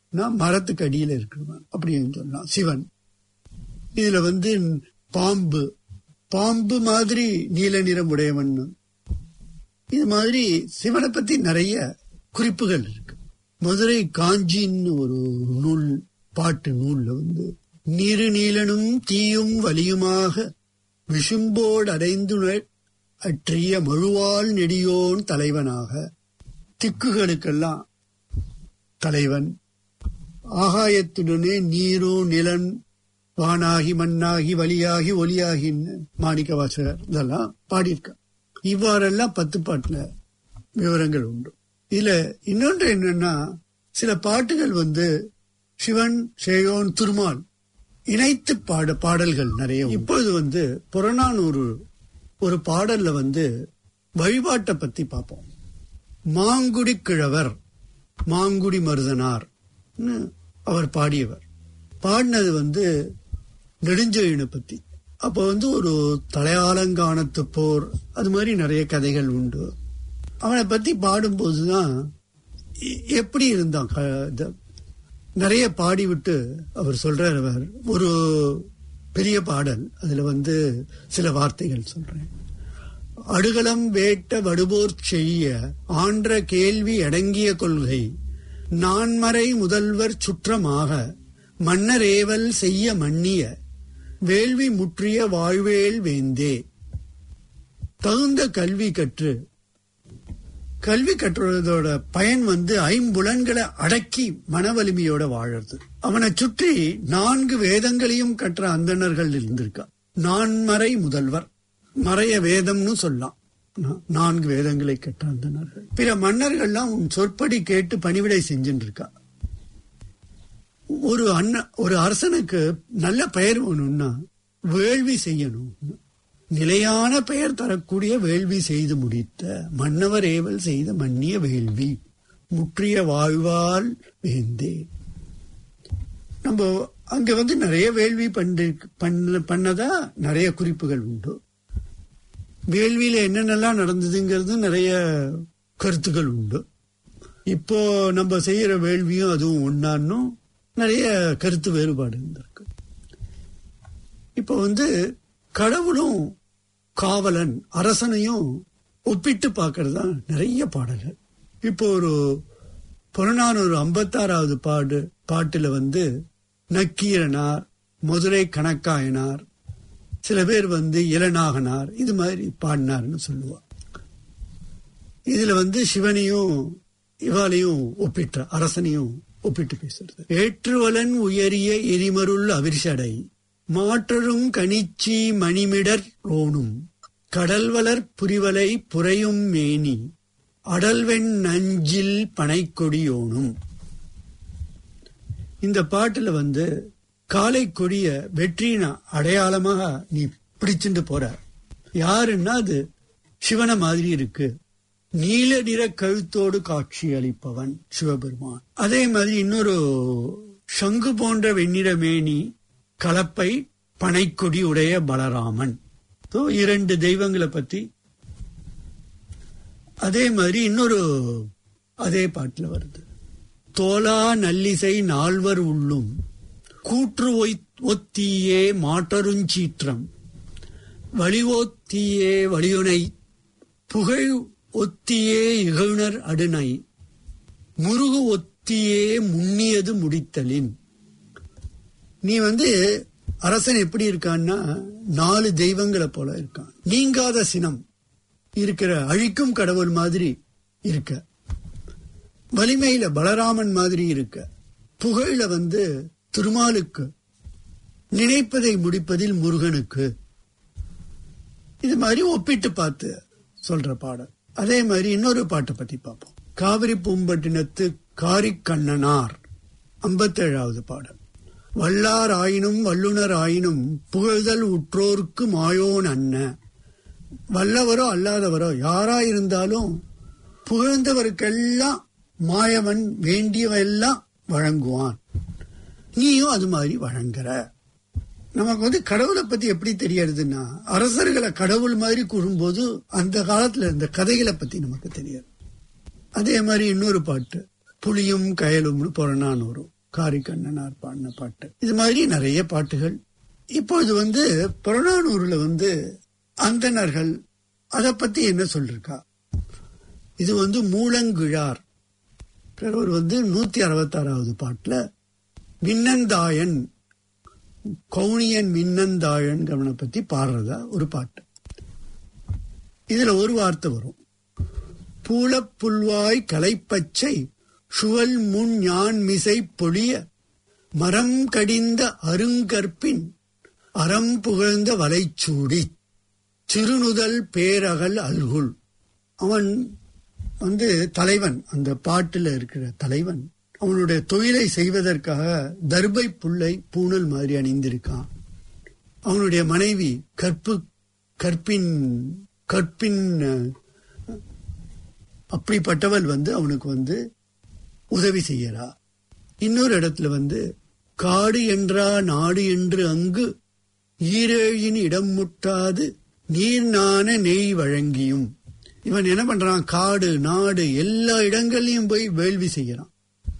நான் மரத்துக்கு அடியில இருக்கிறவன் அப்படின்னு சொல்லலாம் சிவன் இதுல வந்து பாம்பு பாம்பு மாதிரி நீல நிறம் உடையவன் இது மாதிரி சிவனை பத்தி நிறைய குறிப்புகள் இருக்கு மதுரை காஞ்சின்னு ஒரு நூல் பாட்டு நூல்ல வந்து நீரு நீலனும் தீயும் வலியுமாக விசும்போடு அடைந்துணர் அற்றிய மழுவால் நெடியோன் தலைவனாக திக்குகளுக்கெல்லாம் தலைவன் ஆகாயத்துடனே நீரும் நிலன் வானாகி மண்ணாகி வழியாகி ஒலியாகின்னு மாணிக்க வாசகர் இதெல்லாம் பாடியிருக்க இவ்வாறெல்லாம் பத்து பாட்டுல விவரங்கள் உண்டு இதுல இன்னொன்று என்னன்னா சில பாட்டுகள் வந்து சிவன் சேயோன் திருமால் இணைத்து பாட பாடல்கள் நிறைய உண்டு. இப்பொழுது வந்து புறநானூறு ஒரு பாடல்ல வந்து வழிபாட்டை பத்தி பார்ப்போம் மாங்குடி கிழவர் மாங்குடி மருதனார் அவர் பாடியவர் பாடினது வந்து நெடுஞ்செழியனை பத்தி அப்ப வந்து ஒரு தலையாலங்கானத்து போர் அது மாதிரி நிறைய கதைகள் உண்டு அவனை பத்தி பாடும்போதுதான் எ- எப்படி இருந்தான் க- இந்த- நிறைய பாடிவிட்டு அவர் சொல்றார் அவர் ஒரு பெரிய பாடல் அதுல வந்து சில வார்த்தைகள் சொல்றேன் அடுகளம் வேட்ட வடுபோர் செய்ய ஆன்ற கேள்வி அடங்கிய கொள்கை நான்மறை முதல்வர் சுற்றமாக மன்னரேவல் செய்ய மன்னிய வேள்வி முற்றிய வாழ்வேல் வேந்தே தகுந்த கல்வி கற்று கல்வி கற்றுவதோட பயன் வந்து ஐம்புலன்களை அடக்கி மன வலிமையோட வாழறது அவனை சுற்றி நான்கு வேதங்களையும் கற்ற அந்தணர்கள் இருந்திருக்கா நான்மறை முதல்வர் மறைய வேதம்னு சொல்லலாம் நா- நான்கு வேதங்களை கற்ற அந்தணர்கள் பிற மன்னர்கள்லாம் உன் சொற்படி கேட்டு பணிவிடை செஞ்சுட்டு இருக்கா ஒரு அண்ண ஒரு அரசனுக்கு நல்ல பெயர் வேணும்னா வேள்வி செய்யணும் நிலையான பெயர் தரக்கூடிய வேள்வி செய்து முடித்த மன்னவர் ஏவல் செய்த மன்னிய வேள்வி முற்றிய வாழ்வால் வேந்தே நம்ம அங்க வந்து நிறைய வேள்வி பண்ணி பண்ண பண்ணதா நிறைய குறிப்புகள் உண்டு வேள்வியில என்னென்னலாம் நடந்ததுங்கிறது நிறைய கருத்துக்கள் உண்டு இப்போ நம்ம செய்யற வேள்வியும் அதுவும் ஒன்னான்னும் நிறைய கருத்து வேறுபாடு இருந்திருக்கு இப்போ வந்து கடவுளும் காவலன் அரசனையும் ஒப்பிட்டு பார்க்கறது தான் நிறைய பாடல்கள் இப்போ ஒரு புறநானூறு ஐம்பத்தாறாவது பாடு பாட்டுல வந்து நக்கீரனார் மதுரை கணக்காயனார் சில பேர் வந்து இளநாகனார் இது மாதிரி பாடினார்னு சொல்லுவா இதுல வந்து சிவனையும் இவாளையும் ஒப்பிட்ட அரசனையும் ஒப்பிட்டு பேசுறது ஏற்றுவலன் உயரிய எரிமருள் அவிர்ஷடை மாற்றரும் கணிச்சி மணிமிடர் ரோணும் கடல்வளர் புரிவலை புரையும் மேனி அடல்வெண் நஞ்சில் பனைக்கொடியோனும் இந்த பாட்டுல வந்து காலை கொடிய வெற்றியின் அடையாளமாக நீ பிடிச்சிட்டு போற யாருன்னா அது சிவன மாதிரி இருக்கு நீல நிற கழுத்தோடு காட்சி அளிப்பவன் சிவபெருமான் அதே மாதிரி இன்னொரு சங்கு போன்ற வெண்ணிற மேனி கலப்பை பனைக்கொடி உடைய பலராமன் So, இரண்டு தெய்வங்களை பத்தி அதே மாதிரி இன்னொரு அதே பாட்டுல வருது தோலா நல்லிசை நால்வர் உள்ளும் கூற்று ஒய்- ஒத்தியே மாற்றருஞ்சீற்றம் வழிவோத்தியே வழியுனை புகழ் ஒத்தியே இகழ்னர் அடுனை முருகு ஒத்தியே முன்னியது முடித்தலின் நீ வந்து அரசன் எப்படி இருக்கான்னா நாலு தெய்வங்களை போல இருக்கான் நீங்காத சினம் இருக்கிற அழிக்கும் கடவுள் மாதிரி இருக்க வலிமையில பலராமன் மாதிரி இருக்க புகழ்ல வந்து திருமாலுக்கு நினைப்பதை முடிப்பதில் முருகனுக்கு இது மாதிரி ஒப்பிட்டு பார்த்து சொல்ற பாடல் அதே மாதிரி இன்னொரு பாட்டை பத்தி பார்ப்போம் காவிரி பூம்பட்டினத்து காரிக்கண்ணனார் ஐம்பத்தேழாவது பாடல் வல்லார் ஆயினும் வல்லுனர் ஆயினும் புகழ்தல் உற்றோர்க்கு மாயோன் அன்ன வல்லவரோ அல்லாதவரோ யாரா இருந்தாலும் புகழ்ந்தவருக்கெல்லாம் மாயவன் வேண்டியவெல்லாம் வழங்குவான் நீயும் அது மாதிரி வழங்குற நமக்கு வந்து கடவுளை பத்தி எப்படி தெரியறதுன்னா அரசர்களை கடவுள் மாதிரி கூறும்போது அந்த காலத்துல இருந்த கதைகளை பத்தி நமக்கு தெரியாது அதே மாதிரி இன்னொரு பாட்டு புலியும் கயலும்னு புறநானூறு காரிக்கண்ணனார் பாடின பாட்டு இது மாதிரி நிறைய பாட்டுகள் இப்பொழுது வந்து புறநானூறுல வந்து அந்தணர்கள் அதை பத்தி என்ன சொல்லிருக்கா இது வந்து மூலங்கிழார் அவர் வந்து நூத்தி அறுபத்தாறாவது பாட்டுல மின்னந்தாயன் கவுனியன் மின்னந்தாயன் அவனை பத்தி பாடுறதா ஒரு பாட்டு இதுல ஒரு வார்த்தை வரும் பூலப்புல்வாய் கலைப்பச்சை சுவல் முன் ஞான் மிசை பொழிய மரம் கடிந்த அருங்கற்பின் அறம் புகழ்ந்த வலைச்சூடி சிறுநுதல் பேரகல் அல்குல் அவன் வந்து தலைவன் அந்த பாட்டுல இருக்கிற தலைவன் அவனுடைய தொழிலை செய்வதற்காக தர்பை புல்லை பூணல் மாதிரி அணிந்திருக்கான் அவனுடைய மனைவி கற்பு கற்பின் கற்பின் அஹ், அப்படிப்பட்டவள் வந்து அவனுக்கு வந்து உதவி செய்யறா இன்னொரு இடத்துல வந்து காடு என்றா நாடு என்று அங்கு ஈரேழின் இடம் முட்டாது நீர் நாண நெய் வழங்கியும் இவன் என்ன பண்றான் காடு நாடு எல்லா இடங்கள்லயும் போய் வேள்வி செய்யறான்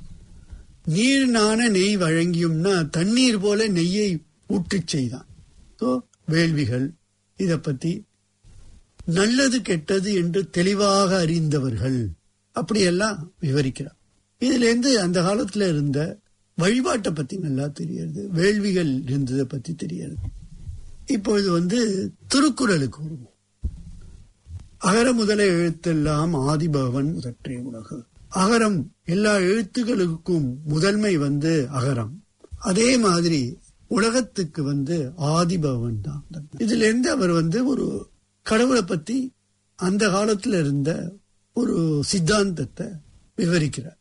நீர் நாண நெய் வழங்கியும்னா தண்ணீர் போல நெய்யை ஊற்றிச் செய்தான் So, வேள்விகள் இத பத்தி நல்லது கெட்டது என்று தெளிவாக அறிந்தவர்கள் அப்படியெல்லாம் விவரிக்கிறார் இதுல இருந்து அந்த காலத்துல இருந்த வழிபாட்டை பத்தி நல்லா தெரியுது வேள்விகள் இருந்ததை பத்தி தெரியுது இப்பொழுது வந்து திருக்குறளுக்கு வருவோம் அகர முதல எழுத்தெல்லாம் ஆதிபவன் முதற்றே உலகு அகரம் எல்லா எழுத்துக்களுக்கும் முதன்மை வந்து அகரம் அதே மாதிரி உலகத்துக்கு வந்து ஆதிபவன் தான் இதுல இருந்து அவர் வந்து ஒரு கடவுளை பத்தி அந்த காலத்துல இருந்த ஒரு சித்தாந்தத்தை விவரிக்கிறார்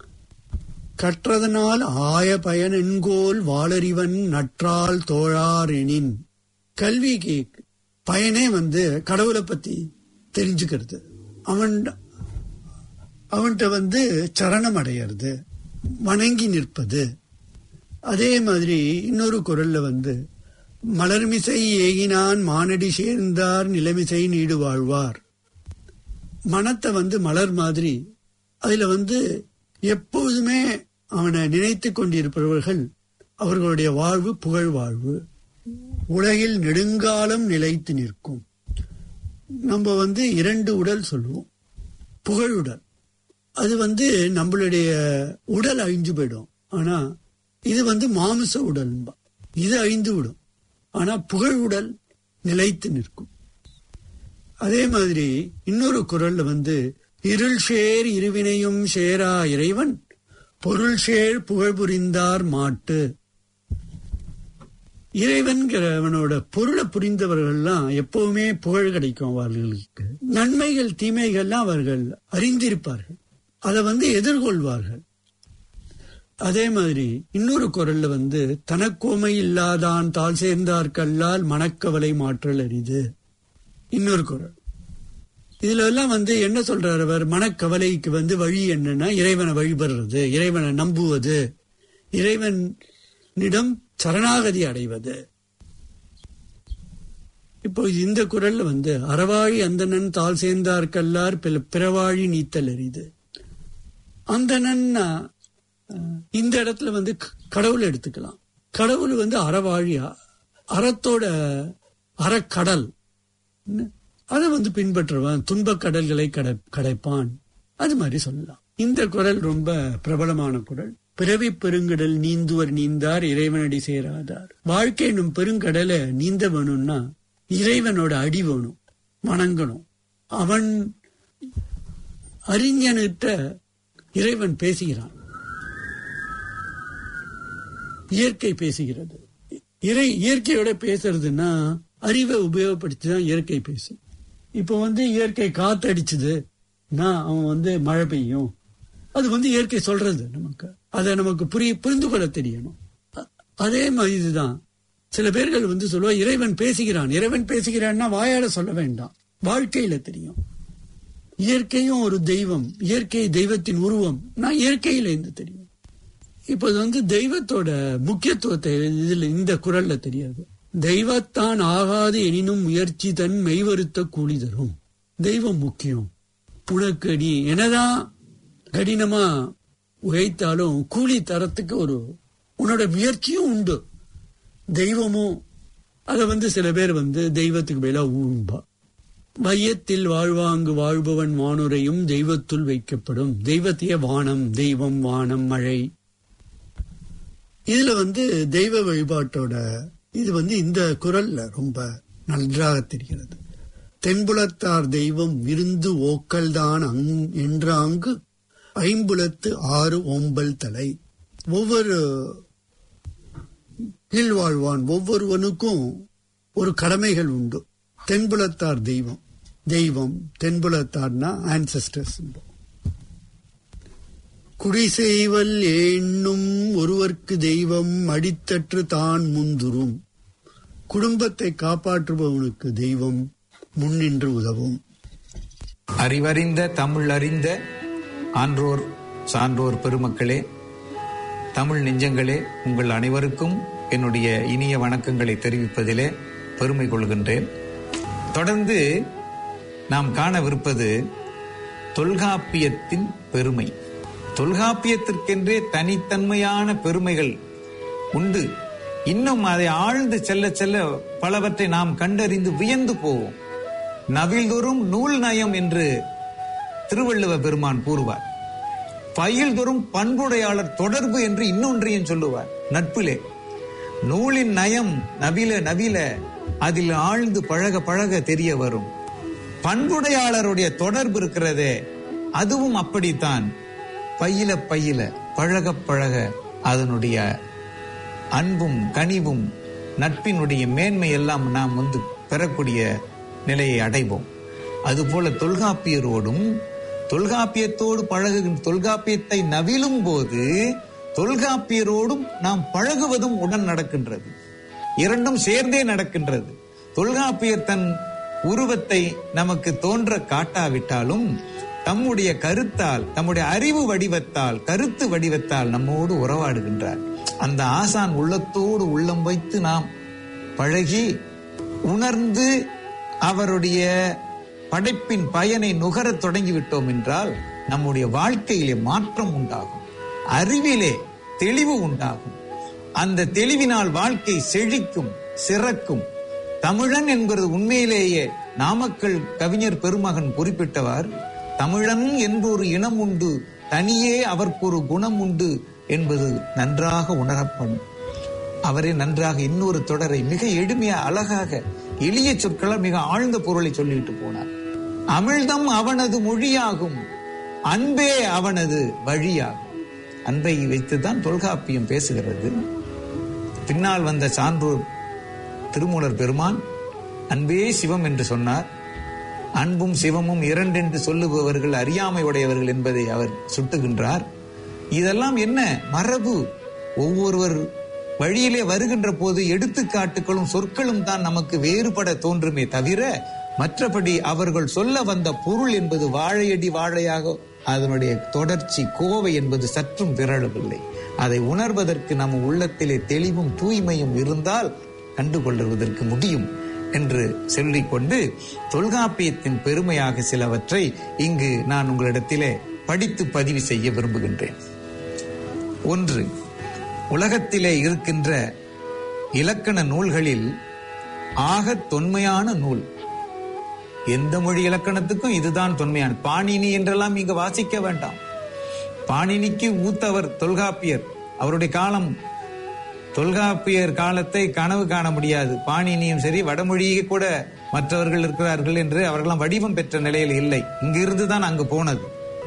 கற்றதனால் ஆய பயன் என்கோல் வாளறிவன் நற்றால் தோழார் எனின் கல்விக்கு பயனே வந்து கடவுளை பத்தி தெரிஞ்சுக்கிறது அவன் அவன்கிட்ட வந்து சரணம் அடையிறது வணங்கி நிற்பது அதே மாதிரி இன்னொரு குரல்ல வந்து மலர்மிசை ஏகினான் மானடி சேர்ந்தார் நிலைமிசை நீடு வாழ்வார் மனத்தை வந்து மலர் மாதிரி அதுல வந்து எப்போதுமே அவனை நினைத்து கொண்டிருப்பவர்கள் அவர்களுடைய வாழ்வு புகழ் வாழ்வு உலகில் நெடுங்காலம் நிலைத்து நிற்கும் நம்ம வந்து இரண்டு உடல் சொல்லுவோம் புகழுடல் அது வந்து நம்மளுடைய உடல் அழிஞ்சு போயிடும் ஆனா இது வந்து மாமிச உடல் இது அழிந்து விடும் ஆனா புகழ் உடல் நிலைத்து நிற்கும் அதே மாதிரி இன்னொரு குரல்ல வந்து இருள் சேர் இருவினையும் சேரா இறைவன் பொருள் சேர் புகழ் புரிந்தார் மாட்டு இறைவன்கிறவனோட பொருளை புரிந்தவர்கள்லாம் எப்பவுமே புகழ் கிடைக்கும் அவர்களுக்கு நன்மைகள் தீமைகள்லாம் அவர்கள் அறிந்திருப்பார்கள் அதை வந்து எதிர்கொள்வார்கள் அதே மாதிரி இன்னொரு குரல்ல வந்து தனக்கோமை இல்லாதான் தாழ் சேர்ந்தார்கல்லால் மனக்கவலை மாற்றல் அரிது இன்னொரு குரல் இதுல எல்லாம் வந்து என்ன சொல்றாரு அவர் மனக்கவலைக்கு வந்து வழி என்னன்னா இறைவனை வழிபடுறது இறைவனை நம்புவது இறைவனிடம் சரணாகதி அடைவது இப்போ இந்த குரல்ல வந்து அறவாழி அந்தணன் தாள் சேர்ந்தார்கல்லார் பிற- பிறவாழி நீத்தல் அரிது அந்தணன்னா அஹ், இந்த இடத்துல வந்து க- கடவுள் எடுத்துக்கலாம் கடவுள் வந்து அறவாழி அ- அறத்தோட அறக்கடல் அதை வந்து பின்பற்றுவான் துன்பக் கடல்களை கடை கடைப்பான் அது மாதிரி சொல்லலாம் இந்த குரல் ரொம்ப பிரபலமான குரல் பிறவி பெருங்கடல் நீந்துவர் நீந்தார் இறைவனடி சேராதார் வாழ்க்கை என்னும் பெருங்கடலை நீந்த வேணும்னா இறைவனோட அடி வேணும் வணங்கணும் அவன் அறிஞன்கிட்ட இறைவன் பேசுகிறான் இயற்கை பேசுகிறது இறை இயற்கையோட பேசுறதுன்னா அறிவை உபயோகப்படுத்தி தான் இயற்கை பேசும் இப்போ வந்து இயற்கை காத்தடிச்சுதுன்னா அவன் வந்து மழை பெய்யும் அது வந்து இயற்கை சொல்றது நமக்கு அதை நமக்கு புரிய புரிந்து கொள்ள தெரியணும் அ- அதே மாதிரி இதுதான் சில பேர்கள் வந்து சொல்லுவா இறைவன் பேசுகிறான் இறைவன் பேசுகிறான்னா வாயால சொல்ல வேண்டாம் வாழ்க்கையில தெரியும் இயற்கையும் ஒரு தெய்வம் இயற்கை தெய்வத்தின் உருவம் நான் இயற்கையில இருந்து தெரியும் இப்ப இது வந்து தெய்வத்தோட முக்கியத்துவத்தை இதுல இந்த குரல்ல தெரியாது தெய்வத்தான் ஆகாது எனினும் முயற்சி தன் மெய்வருத்த கூலி தரும் தெய்வம் முக்கியம் உனக்கு நீ என்னதான் கடினமா உழைத்தாலும் கூலி தரத்துக்கு ஒரு உன்னோட முயற்சியும் உண்டு தெய்வமும் அதை வந்து சில பேர் வந்து தெய்வத்துக்கு மேல ஊன்பா மையத்தில் வாழ்வாங்கு வாழ்பவன் வானுரையும் தெய்வத்துள் வைக்கப்படும் தெய்வத்தையே வானம் தெய்வம் வானம் மழை இதுல வந்து தெய்வ வழிபாட்டோட இது வந்து இந்த குரல்ல ரொம்ப நன்றாக தெரிகிறது தென்புலத்தார் தெய்வம் விருந்து ஓக்கல்தான் அங் என்றாங்கு ஐம்புலத்து ஆறு ஓம்பல் தலை ஒவ்வொரு கீழ்வாழ்வான் ஒவ்வொருவனுக்கும் ஒரு கடமைகள் உண்டு தென்புலத்தார் தெய்வம் தெய்வம் தென்புலத்தார்னா ஆன்சஸ்டர்ஸ் குடி செய்வல் எண்ணும் ஒருவர்க்கு தெய்வம் அடித்தற்று தான் முந்துரும் குடும்பத்தை காப்பாற்றுபவனுக்கு தெய்வம் முன்னின்று உதவும் அறிவறிந்த தமிழ் அறிந்த ஆன்றோர் சான்றோர் பெருமக்களே தமிழ் நெஞ்சங்களே உங்கள் அனைவருக்கும் என்னுடைய இனிய வணக்கங்களை தெரிவிப்பதிலே பெருமை கொள்கின்றேன் தொடர்ந்து நாம் காணவிருப்பது தொல்காப்பியத்தின் பெருமை தொல்காப்பியத்திற்கென்றே தனித்தன்மையான பெருமைகள் உண்டு இன்னும் அதை ஆழ்ந்து செல்ல செல்ல பலவற்றை நாம் கண்டறிந்து வியந்து போவோம் நவில்தோறும் நூல் நயம் என்று திருவள்ளுவ பெருமான் கூறுவார் பயில்தோறும் பண்புடையாளர் தொடர்பு என்று இன்னொன்றையும் சொல்லுவார் நட்பிலே நூலின் நயம் நவில நவில அதில் ஆழ்ந்து பழக பழக தெரிய வரும் பண்புடையாளருடைய தொடர்பு இருக்கிறதே அதுவும் அப்படித்தான் பையில பையில பழக பழக அதனுடைய அன்பும் கனிவும் நட்பினுடைய மேன்மை எல்லாம் நாம் வந்து பெறக்கூடிய நிலையை அடைவோம் அதுபோல தொல்காப்பியரோடும் தொல்காப்பியத்தோடு பழகுகின்ற தொல்காப்பியத்தை நவிலும் போது தொல்காப்பியரோடும் நாம் பழகுவதும் உடன் நடக்கின்றது இரண்டும் சேர்ந்தே நடக்கின்றது தொல்காப்பியர் தன் உருவத்தை நமக்கு தோன்ற காட்டாவிட்டாலும் தம்முடைய கருத்தால் தம்முடைய அறிவு வடிவத்தால் கருத்து வடிவத்தால் நம்மோடு உறவாடுகின்றார் அந்த ஆசான் உள்ளத்தோடு உள்ளம் வைத்து நாம் பழகி உணர்ந்து அவருடைய படைப்பின் பயனை நுகரத் தொடங்கிவிட்டோம் என்றால் நம்முடைய வாழ்க்கையிலே மாற்றம் உண்டாகும் அறிவிலே தெளிவு உண்டாகும் அந்த தெளிவினால் வாழ்க்கை செழிக்கும் சிறக்கும் தமிழன் என்பது உண்மையிலேயே நாமக்கல் கவிஞர் பெருமகன் குறிப்பிட்டவர் தமிழன் என்றொரு இனம் உண்டு தனியே அவருக்கு ஒரு குணம் உண்டு என்பது நன்றாக உணரப்படும் அவரே நன்றாக இன்னொரு தொடரை மிக எளிமையா அழகாக எளிய சொற்களால் மிக ஆழ்ந்த பொருளை சொல்லிட்டு போனார் அமிழ்தம் அவனது மொழியாகும் அன்பே அவனது வழியாகும் அன்பை வைத்துதான் தொல்காப்பியம் பேசுகிறது பின்னால் வந்த சான்றோர் திருமூலர் பெருமான் அன்பே சிவம் என்று சொன்னார் அன்பும் சிவமும் இரண்டென்று சொல்லுபவர்கள் அறியாமை உடையவர்கள் என்பதை அவர் சுட்டுகின்றார் இதெல்லாம் என்ன மரபு ஒவ்வொருவர் வழியிலே வருகின்ற போது எடுத்துக்காட்டுகளும் சொற்களும் தான் நமக்கு வேறுபட தோன்றுமே தவிர மற்றபடி அவர்கள் சொல்ல வந்த பொருள் என்பது வாழையடி வாழையாக அதனுடைய தொடர்ச்சி கோவை என்பது சற்றும் விரளவில்லை அதை உணர்வதற்கு நம்ம உள்ளத்திலே தெளிவும் தூய்மையும் இருந்தால் கண்டுகொள்வதற்கு முடியும் என்று சொல்லிக்கொண்டு தொல்காப்பியத்தின் பெருமையாக சிலவற்றை இங்கு நான் உங்களிடத்திலே படித்து பதிவு செய்ய விரும்புகின்றேன் ஒன்று உலகத்திலே இருக்கின்ற இலக்கண நூல்களில் ஆகத் தொன்மையான நூல் எந்த மொழி இலக்கணத்துக்கும் இதுதான் தொன்மையான பாணினி என்றெல்லாம் இங்கு வாசிக்க வேண்டாம் பாணினிக்கு மூத்தவர் தொல்காப்பியர் அவருடைய காலம் தொல்காப்பியர் காலத்தை கனவு காண முடியாது பாணினியும் சரி வடமொழியே கூட மற்றவர்கள் இருக்கிறார்கள் என்று அவர்களாம் வடிவம் பெற்ற நிலையில் இல்லை இங்கிருந்து தான் அங்கு போனது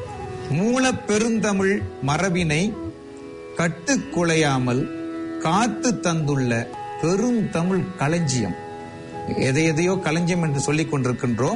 மூலப் பெருந்தமிழ் மரபினை கட்டுக்குலையாமல் காத்து தந்துள்ள பெரும் தமிழ் களஞ்சியம் எதை எதையோ களஞ்சியம் என்று சொல்லிக் கொண்டிருக்கின்றோம்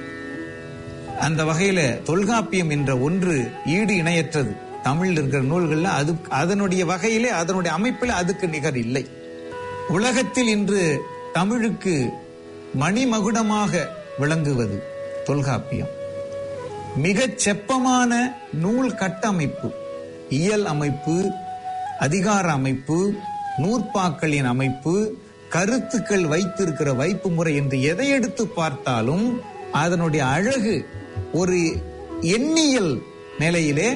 அந்த வகையில தொல்காப்பியம் என்ற ஒன்று ஈடு இணையற்றது தமிழில் இருக்கிற நூல்கள்ல அது அதனுடைய வகையிலே அதனுடைய அமைப்பில் அதுக்கு நிகர் இல்லை உலகத்தில் இன்று தமிழுக்கு மணிமகுடமாக விளங்குவது தொல்காப்பியம் மிகச் செப்பமான நூல் கட்டமைப்பு இயல் அமைப்பு அதிகார அமைப்பு நூற்பாக்களின் அமைப்பு கருத்துக்கள் வைத்திருக்கிற வைப்பு முறை என்று எதை எடுத்து பார்த்தாலும் அதனுடைய அழகு ஒரு எண்ணியல் நிலையிலே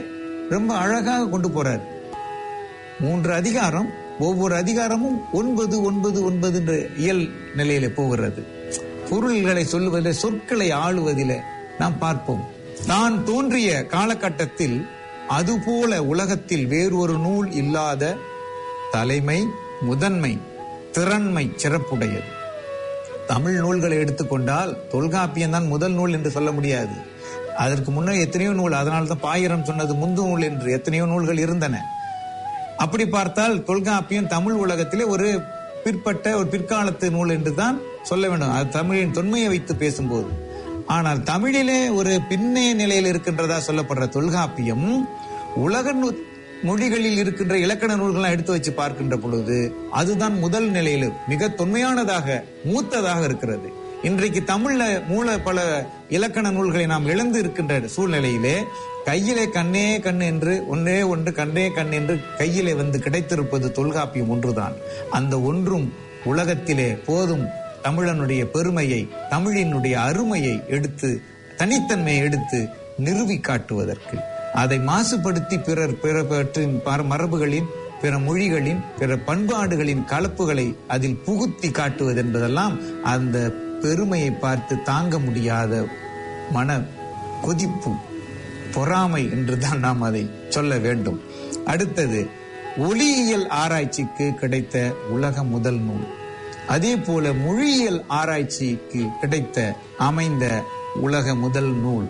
ரொம்ப அழகாக கொண்டு போறார் மூன்று அதிகாரம் ஒவ்வொரு அதிகாரமும் ஒன்பது ஒன்பது ஒன்பது என்ற இயல் நிலையில போகிறது பொருள்களை சொல்லுவதில் சொற்களை ஆளுவதில் நாம் பார்ப்போம் நான் தோன்றிய காலகட்டத்தில் அதுபோல உலகத்தில் வேறொரு நூல் இல்லாத தலைமை முதன்மை திறன்மை சிறப்புடையது தமிழ் நூல்களை எடுத்துக்கொண்டால் தொல்காப்பியம் தான் முதல் நூல் என்று சொல்ல முடியாது அதற்கு முன்னர் எத்தனையோ நூல் அதனால தான் பாயிரம் சொன்னது முந்து நூல் என்று எத்தனையோ நூல்கள் இருந்தன அப்படி பார்த்தால் தொல்காப்பியம் தமிழ் உலகத்திலே ஒரு பிற்பட்ட ஒரு பிற்காலத்து நூல் என்று தான் சொல்ல வேண்டும் அது தமிழின் தொன்மையை வைத்து பேசும்போது ஆனால் தமிழிலே ஒரு பின்னைய நிலையில் இருக்கின்றதா சொல்லப்படுற தொல்காப்பியம் உலக நூ- மொழிகளில் இருக்கின்ற இலக்கண நூல்களை எடுத்து வச்சு பார்க்கின்ற பொழுது அதுதான் முதல் நிலையில் மிக தொன்மையானதாக மூத்ததாக இருக்கிறது இன்றைக்கு தமிழ்ல மூல பல இலக்கண நூல்களை நாம் இழந்து இருக்கின்ற சூழ்நிலையிலே கையிலே கண்ணே கண் என்று ஒன்றே ஒன்று கண்ணே கண் என்று கையிலே வந்து கிடைத்திருப்பது தொல்காப்பியம் ஒன்றுதான் அந்த ஒன்றும் உலகத்திலே போதும் தமிழனுடைய பெருமையை தமிழினுடைய அருமையை எடுத்து தனித்தன்மையை எடுத்து நிறுவி காட்டுவதற்கு அதை மாசுபடுத்தி பிறர் பிறவற்றின் பர- மரபுகளின் பிற மொழிகளின் பிற பண்பாடுகளின் கலப்புகளை அதில் புகுத்தி காட்டுவது என்பதெல்லாம் அந்த பெருமையை பார்த்து தாங்க முடியாத மன கொதிப்பு பொறாமை என்றுதான் நாம் அதை சொல்ல வேண்டும் அடுத்தது ஒளியியல் ஆராய்ச்சிக்கு கிடைத்த உலக முதல் நூல் அதே போல மொழியியல் ஆராய்ச்சிக்கு கிடைத்த அமைந்த உலக முதல் நூல்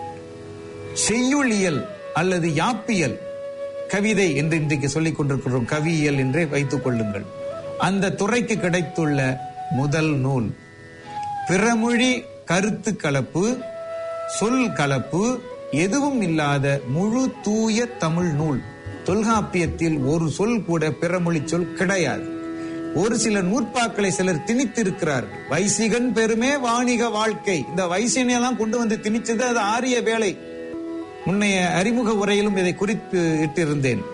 செய்யுளியல் அல்லது யாப்பியல் கவிதை என்று இன்றைக்கு சொல்லிக் கொண்டிருக்கிறோம் கவியியல் என்றே வைத்துக் கொள்ளுங்கள் அந்த துறைக்கு கிடைத்துள்ள முதல் நூல் பிறமொழி கருத்து கலப்பு சொல் கலப்பு எதுவும் இல்லாத முழு தூய தமிழ் நூல் தொல்காப்பியத்தில் ஒரு சொல் கூட பிறமொழி சொல் கிடையாது ஒரு சில நூற்பாக்களை சிலர் திணித்திருக்கிறார்கள் வைசிகன் பெருமே வாணிக வாழ்க்கை இந்த வைசியனையெல்லாம் கொண்டு வந்து திணிச்சது அது ஆரிய வேலை முன்னைய அறிமுக உரையிலும் இதை குறித்து இட்டிருந்தேன்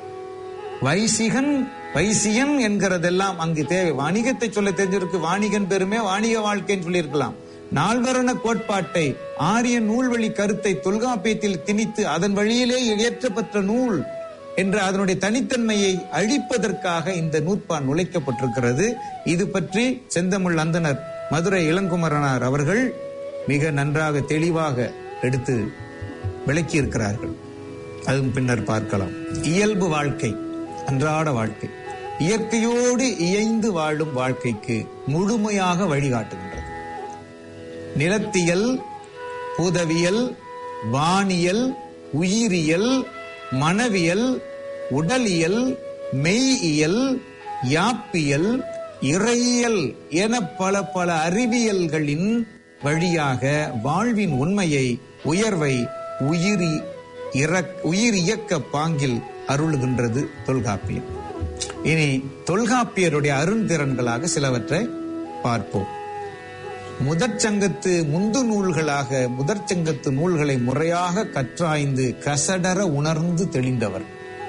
வைசிகன் வைசியன் என்கிறதெல்லாம் அங்கு தேவை வணிகத்தை சொல்ல தெரிஞ்சிருக்கு வாணிகன் பெருமை வாணிக வாழ்க்கைன்னு சொல்லியிருக்கலாம் நால்வரண கோட்பாட்டை ஆரிய நூல்வழி கருத்தை தொல்காப்பியத்தில் திணித்து அதன் வழியிலே இயற்றப்பட்ட நூல் என்ற அதனுடைய தனித்தன்மையை அழிப்பதற்காக இந்த நூற்பான் நுழைக்கப்பட்டிருக்கிறது இது பற்றி செந்தமிழ் அந்தனர் மதுரை இளங்குமரனார் அவர்கள் மிக நன்றாக தெளிவாக எடுத்து விளக்கி இருக்கிறார்கள் அதுவும் பின்னர் பார்க்கலாம் இயல்பு வாழ்க்கை அன்றாட வாழ்க்கை இயற்கையோடு இயைந்து வாழும் வாழ்க்கைக்கு முழுமையாக வழிகாட்டுகின்றது நிலத்தியல் பூதவியல் வானியல் உயிரியல் மனவியல் உடலியல் மெய்யியல் யாப்பியல் இறையியல் என பல பல அறிவியல்களின் வழியாக வாழ்வின் உண்மையை உயர்வை உயிரி இறக் உயிர் இயக்க பாங்கில் அருளுகின்றது தொல்காப்பியம் இனி தொல்காப்பியருடைய அருந்திறன்களாக சிலவற்றை பார்ப்போம் முதற் சங்கத்து முந்து நூல்களாக முதற் சங்கத்து நூல்களை முறையாக கற்றாய்ந்து கசடர உணர்ந்து தெளிந்தவர்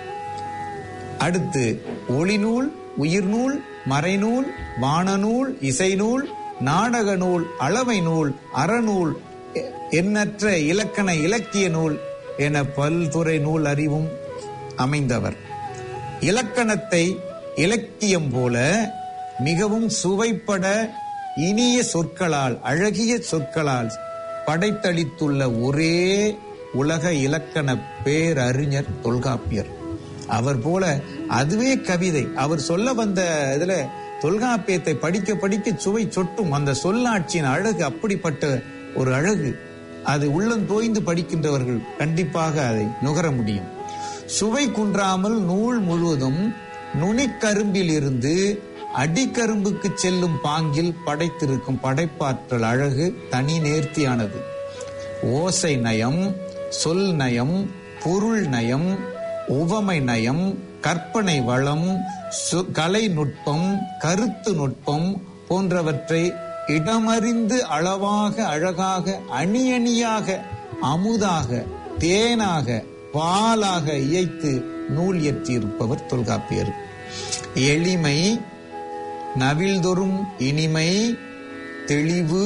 அடுத்து ஒளிநூல் உயிர்நூல் மறைநூல் வானநூல் இசைநூல் நாடக நூல் அளவை நூல் அறநூல் எ- எண்ணற்ற இலக்கண இலக்கிய நூல் என பல்துறை நூல் அறிவும் அமைந்தவர் இலக்கணத்தை இலக்கியம் போல மிகவும் சுவைப்பட இனிய சொற்களால் அழகிய சொற்களால் படைத்தளித்துள்ள ஒரே உலக இலக்கண பேரறிஞர் தொல்காப்பியர் அவர் போல அதுவே கவிதை அவர் சொல்ல வந்த இதுல தொல்காப்பியத்தை படிக்க படிக்க சுவை சொட்டும் அந்த சொல்லாட்சியின் அழகு அப்படிப்பட்ட ஒரு அழகு அது உள்ளம் தோய்ந்து படிக்கின்றவர்கள் கண்டிப்பாக அதை நுகர முடியும் சுவை குன்றாமல் நூல் முழுவதும் நுனிக்கரும்பில் இருந்து அடிக்கரும்புக்கு செல்லும் பாங்கில் படைத்திருக்கும் படைப்பாற்றல் அழகு தனி நேர்த்தியானது ஓசை நயம் சொல் நயம் பொருள் நயம் உவமை நயம் கற்பனை வளம் சு- கலை நுட்பம் கருத்து நுட்பம் போன்றவற்றை இடமறிந்து அளவாக அழகாக அணி அணியாக அமுதாக தேனாக பாலாக இயைத்து நூல் இயற்றியிருப்பவர் தொல்காப்பியர் எளிமை நவில்தொறும் இனிமை தெளிவு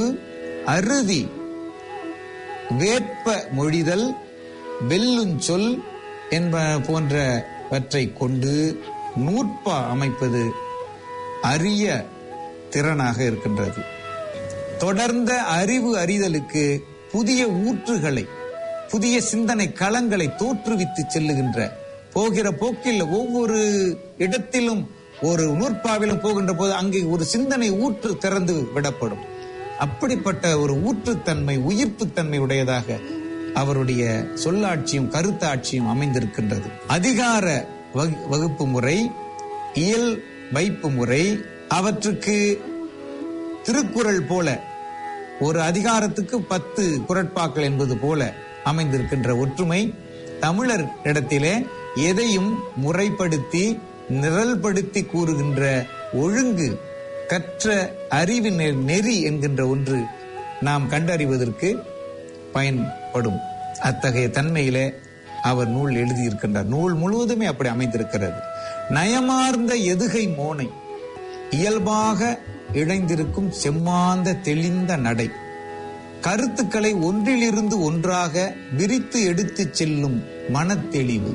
அறுதி வேட்ப மொழிதல் வெல்லுஞ்சொல் என்ப போன்றவற்றை கொண்டு நூற்பா அமைப்பது அரிய திறனாக இருக்கின்றது தொடர்ந்த அறிவு அறிதலுக்கு புதிய ஊற்றுகளை புதிய சிந்தனை களங்களை தோற்றுவித்து செல்லுகின்ற போகிற போக்கில் ஒவ்வொரு இடத்திலும் ஒரு நூற்பாவிலும் போகின்ற போது அங்கே ஒரு சிந்தனை ஊற்று திறந்து விடப்படும் அப்படிப்பட்ட ஒரு ஊற்றுத்தன்மை உயிர்ப்புத்தன்மை உடையதாக அவருடைய சொல்லாட்சியும் கருத்தாட்சியும் அமைந்திருக்கின்றது அதிகார வகு- வகுப்பு முறை இயல் வைப்பு முறை அவற்றுக்கு திருக்குறள் போல ஒரு அதிகாரத்துக்கு பத்து குரட்பாக்கள் என்பது போல அமைந்திருக்கின்ற ஒற்றுமை தமிழர் இடத்திலே எதையும் முறைப்படுத்தி நிரல்படுத்தி கூறுகின்ற ஒழுங்கு கற்ற அறிவு நெ- நெறி என்கின்ற ஒன்று நாம் கண்டறிவதற்கு பயன்படும் அத்தகைய தன்மையிலே அவர் நூல் எழுதியிருக்கின்றார் நூல் முழுவதுமே அப்படி அமைந்திருக்கிறது நயமார்ந்த எதுகை மோனை இயல்பாக இழைந்திருக்கும் செம்மாந்த தெளிந்த நடை கருத்துக்களை ஒன்றிலிருந்து ஒன்றாக விரித்து எடுத்துச் செல்லும் மனத்தெளிவு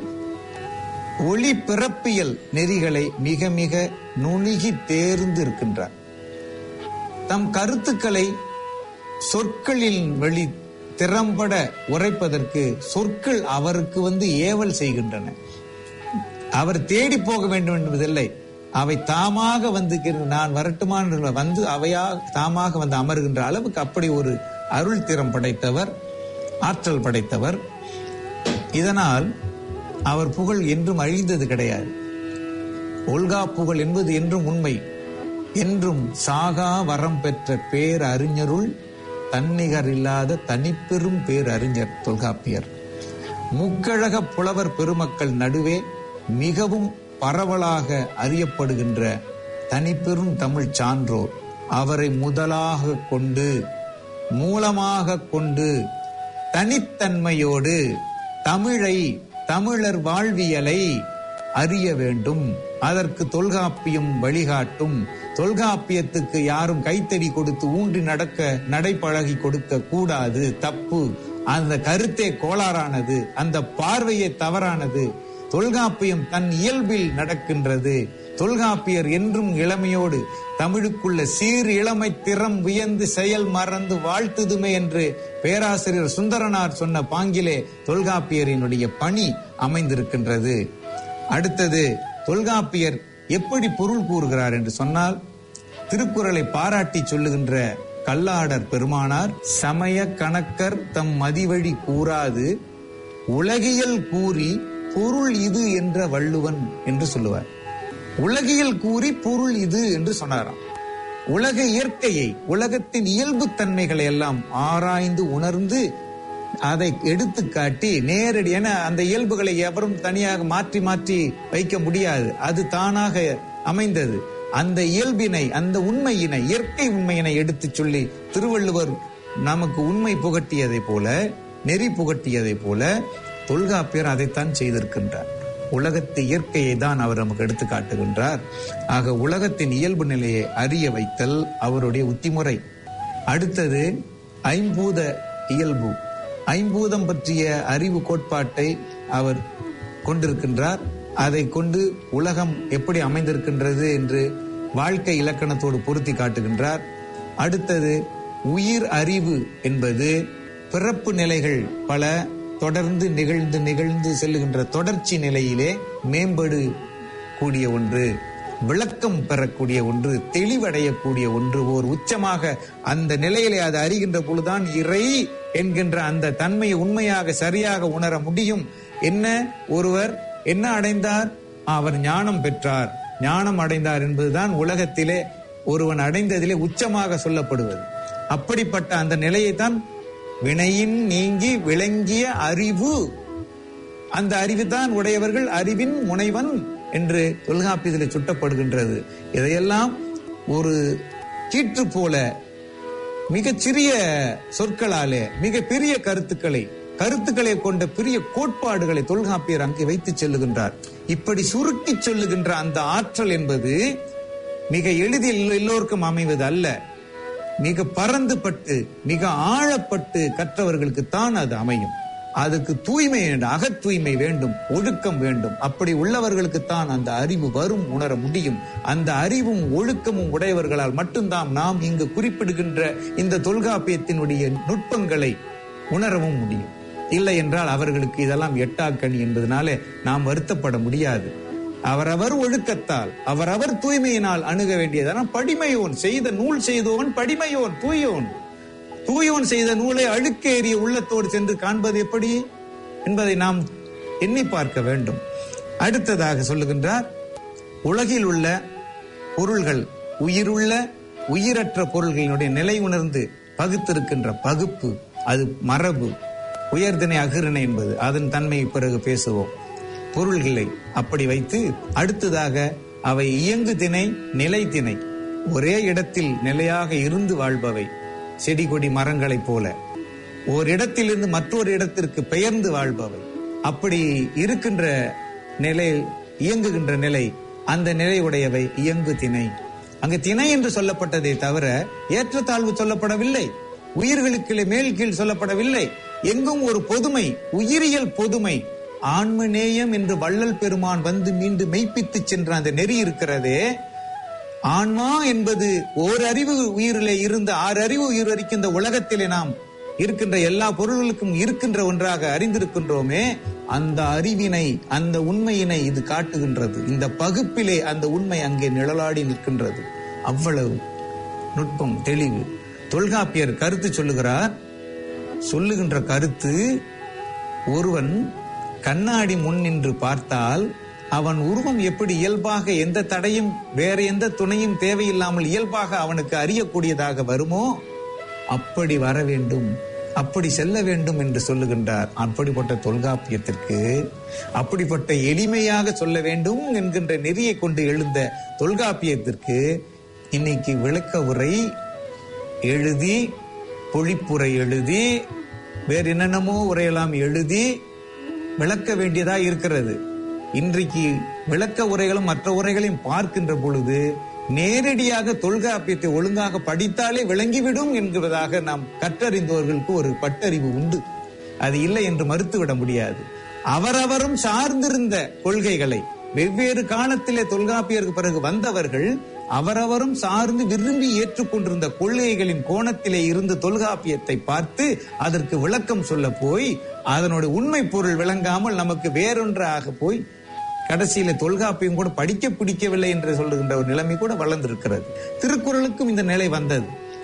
ஒளி பிறப்பியல் நெறிகளை மிக மிக நுணுகி தேர்ந்து இருக்கின்றார் தம் கருத்துக்களை சொற்களின் வழி திறம்பட உரைப்பதற்கு சொற்கள் அவருக்கு வந்து ஏவல் செய்கின்றன அவர் தேடி போக வேண்டும் என்பதில்லை அவை தாமாக வந்து கிரு- நான் வரட்டுமா என்று வந்து அவையா தாமாக வந்து அமருகின்ற அளவுக்கு அப்படி ஒரு அருள் திறம் படைத்தவர் ஆற்றல் படைத்தவர் இதனால் அவர் புகழ் என்றும் அழிந்தது கிடையாது ஒல்கா புகழ் என்பது என்றும் உண்மை என்றும் சாகா வரம் பெற்ற பேர் அறிஞருள் தன்னிகர் இல்லாத தனிப்பெரும் பேர் அறிஞர் தொல்காப்பியர் முக்கழக புலவர் பெருமக்கள் நடுவே மிகவும் பரவலாக அறியப்படுகின்ற தனிப்பெரும் தமிழ் சான்றோர் அவரை முதலாக கொண்டு மூலமாக கொண்டு தனித்தன்மையோடு தமிழை தமிழர் வாழ்வியலை அறிய வேண்டும் அதற்கு தொல்காப்பியம் வழிகாட்டும் தொல்காப்பியத்துக்கு யாரும் கைத்தடி கொடுத்து ஊன்றி நடக்க நடைப்பழகி கொடுக்க கூடாது தப்பு அந்த கருத்தே கோளாறானது அந்த பார்வையே தவறானது தொல்காப்பியம் தன் இயல்பில் நடக்கின்றது தொல்காப்பியர் என்றும் இளமையோடு தமிழுக்குள்ள சீர் இளமை திறம் வியந்து செயல் மறந்து வாழ்த்துதுமே என்று பேராசிரியர் சுந்தரனார் சொன்ன பாங்கிலே தொல்காப்பியரினுடைய பணி அமைந்திருக்கின்றது அடுத்தது தொல்காப்பியர் எப்படி பொருள் கூறுகிறார் என்று சொன்னால் திருக்குறளை பாராட்டி சொல்லுகின்ற கல்லாடர் பெருமானார் சமய கணக்கர் தம் மதிவழி கூறாது உலகியல் கூறி பொருள் இது என்ற வள்ளுவன் என்று சொல்லுவார் உலகியல் கூறி பொருள் இது என்று சொன்னாராம் உலக இயற்கையை உலகத்தின் இயல்பு தன்மைகளை எல்லாம் ஆராய்ந்து உணர்ந்து அதை எடுத்து காட்டி நேரடி என அந்த இயல்புகளை எவரும் தனியாக மாற்றி மாற்றி வைக்க முடியாது அது தானாக அமைந்தது அந்த இயல்பினை அந்த உண்மையினை இயற்கை உண்மையினை எடுத்துச் சொல்லி திருவள்ளுவர் நமக்கு உண்மை புகட்டியதை போல நெறி புகட்டியதை போல தொல்காப்பியர் அதைத்தான் செய்திருக்கின்றார் உலகத்து இயற்கையை தான் அவர் நமக்கு எடுத்து காட்டுகின்றார் ஆக உலகத்தின் இயல்பு நிலையை அறிய வைத்தல் அவருடைய உத்திமுறை அடுத்தது ஐம்பூத இயல்பு ஐம்பூதம் பற்றிய அறிவு கோட்பாட்டை அவர் கொண்டிருக்கின்றார் அதை கொண்டு உலகம் எப்படி அமைந்திருக்கின்றது என்று வாழ்க்கை இலக்கணத்தோடு பொருத்தி காட்டுகின்றார் அடுத்தது உயிர் அறிவு என்பது பிறப்பு நிலைகள் பல தொடர்ந்து நிகழ்ந்து நிகழ்ந்து செல்லுகின்ற தொடர்ச்சி நிலையிலே மேம்படு கூடிய ஒன்று விளக்கம் பெறக்கூடிய ஒன்று தெளிவடையக்கூடிய ஒன்று ஓர் உச்சமாக அந்த நிலையிலே அது அறிகின்ற பொழுதுதான் இறை என்கின்ற அந்த தன்மையை உண்மையாக சரியாக உணர முடியும் என்ன ஒருவர் என்ன அடைந்தார் அவர் ஞானம் பெற்றார் ஞானம் அடைந்தார் என்பதுதான் உலகத்திலே ஒருவன் அடைந்ததிலே உச்சமாக சொல்லப்படுவது அப்படிப்பட்ட அந்த நிலையைத்தான் வினையின் நீங்கி விளங்கிய அறிவு அந்த அறிவு தான் உடையவர்கள் அறிவின் முனைவன் என்று தொல்காப்பியத்தில் சுட்டப்படுகின்றது இதையெல்லாம் ஒரு கீற்று போல மிகச் சிறிய சொற்களாலே மிக பெரிய கருத்துக்களை கருத்துக்களை கொண்ட பெரிய கோட்பாடுகளை தொல்காப்பியர் அங்கே வைத்துச் செல்லுகின்றார் இப்படி சுருக்கி சொல்லுகின்ற அந்த ஆற்றல் என்பது மிக எளிதில் எல்லோருக்கும் அமைவது அல்ல மிக பறந்துபட்டு மிக ஆழப்பட்டு கற்றவர்களுக்கு தான் அது அமையும் அதுக்கு தூய்மை வேண்டும் அகத் தூய்மை வேண்டும் ஒழுக்கம் வேண்டும் அப்படி உள்ளவர்களுக்குத்தான் அந்த அறிவு வரும் உணர முடியும் அந்த அறிவும் ஒழுக்கமும் உடையவர்களால் மட்டும்தான் நாம் இங்கு குறிப்பிடுகின்ற இந்த தொல்காப்பியத்தினுடைய நுட்பங்களை உணரவும் முடியும் இல்லை என்றால் அவர்களுக்கு இதெல்லாம் எட்டாக்கணி என்பதனாலே நாம் வருத்தப்பட முடியாது அவரவர் ஒழுக்கத்தால் அவரவர் தூய்மையினால் அணுக வேண்டியதான படிமையோன் செய்த நூல் செய்தோன் படிமையோன் தூயோன் தூயோன் செய்த நூலை அழுக்கேறிய உள்ளத்தோடு சென்று காண்பது எப்படி என்பதை நாம் எண்ணி பார்க்க வேண்டும் அடுத்ததாக சொல்லுகின்றார் உலகில் உள்ள பொருள்கள் உயிருள்ள உயிரற்ற பொருள்களினுடைய நிலை உணர்ந்து பகுத்திருக்கின்ற பகுப்பு அது மரபு உயர்தினை அகிரிணை என்பது அதன் தன்மை பிறகு பேசுவோம் பொருள்களை அப்படி வைத்து அடுத்ததாக அவை இயங்கு திணை நிலை திணை ஒரே இடத்தில் நிலையாக இருந்து வாழ்பவை செடி கொடி மரங்களைப் போல ஓரிடத்திலிருந்து மற்றொரு இடத்திற்கு பெயர்ந்து வாழ்பவை அப்படி இருக்கின்ற நிலை இயங்குகின்ற நிலை அந்த நிலை உடையவை இயங்கு திணை அங்கு திணை என்று சொல்லப்பட்டதே தவிர ஏற்றத்தாழ்வு சொல்லப்படவில்லை உயிர்களுக்கு மேல் கீழ் சொல்லப்படவில்லை எங்கும் ஒரு பொதுமை உயிரியல் பொதுமை ஆன்ம நேயம் என்று வள்ளல் பெருமான் வந்து மீண்டும் மெய்ப்பித்து சென்ற அந்த நெறி இருக்கிறதே ஆன்மா என்பது ஓர் அறிவு உயிரிலே இருந்த ஆறு அறிவு உயிர் இருக்கின்ற உலகத்திலே நாம் இருக்கின்ற எல்லா பொருள்களுக்கும் இருக்கின்ற ஒன்றாக அறிந்திருக்கின்றோமே அந்த அறிவினை அந்த உண்மையினை இது காட்டுகின்றது இந்த பகுப்பிலே அந்த உண்மை அங்கே நிழலாடி நிற்கின்றது அவ்வளவு நுட்பம் தெளிவு தொல்காப்பியர் கருத்து சொல்லுகிறார் சொல்லுகின்ற கருத்து ஒருவன் கண்ணாடி முன் நின்று பார்த்தால் அவன் உருவம் எப்படி இயல்பாக எந்த தடையும் வேற எந்த துணையும் தேவையில்லாமல் இயல்பாக அவனுக்கு அறியக்கூடியதாக வருமோ அப்படி வர வேண்டும் அப்படி செல்ல வேண்டும் என்று சொல்லுகின்றார் அப்படிப்பட்ட தொல்காப்பியத்திற்கு அப்படிப்பட்ட எளிமையாக சொல்ல வேண்டும் என்கின்ற நெறியை கொண்டு எழுந்த தொல்காப்பியத்திற்கு இன்னைக்கு விளக்க உரை எழுதி பொழிப்புரை எழுதி வேற என்னென்னமோ உரையெல்லாம் எழுதி விளக்க வேண்டியதா இருக்கிறது இன்றைக்கு விளக்க உரைகளும் மற்ற உரைகளையும் பார்க்கின்ற பொழுது நேரடியாக தொல்காப்பியத்தை ஒழுங்காக படித்தாலே விளங்கிவிடும் என்கிறதாக நாம் கற்றறிந்தவர்களுக்கு ஒரு பட்டறிவு உண்டு அது இல்லை என்று மறுத்துவிட முடியாது அவரவரும் சார்ந்திருந்த கொள்கைகளை வெவ்வேறு காலத்திலே தொல்காப்பியருக்கு பிறகு வந்தவர்கள் அவரவரும் சார்ந்து விரும்பி ஏற்றுக்கொண்டிருந்த கொள்கைகளின் கோணத்திலே இருந்து தொல்காப்பியத்தை பார்த்து அதற்கு விளக்கம் சொல்ல போய் அதனுடைய உண்மை பொருள் விளங்காமல் நமக்கு வேறொன்றாக போய் கடைசியில தொல்காப்பியம் கூட படிக்க பிடிக்கவில்லை என்று சொல்லுகின்ற ஒரு நிலைமை கூட வளர்ந்திருக்கிறது திருக்குறளுக்கும் இந்த நிலை வந்தது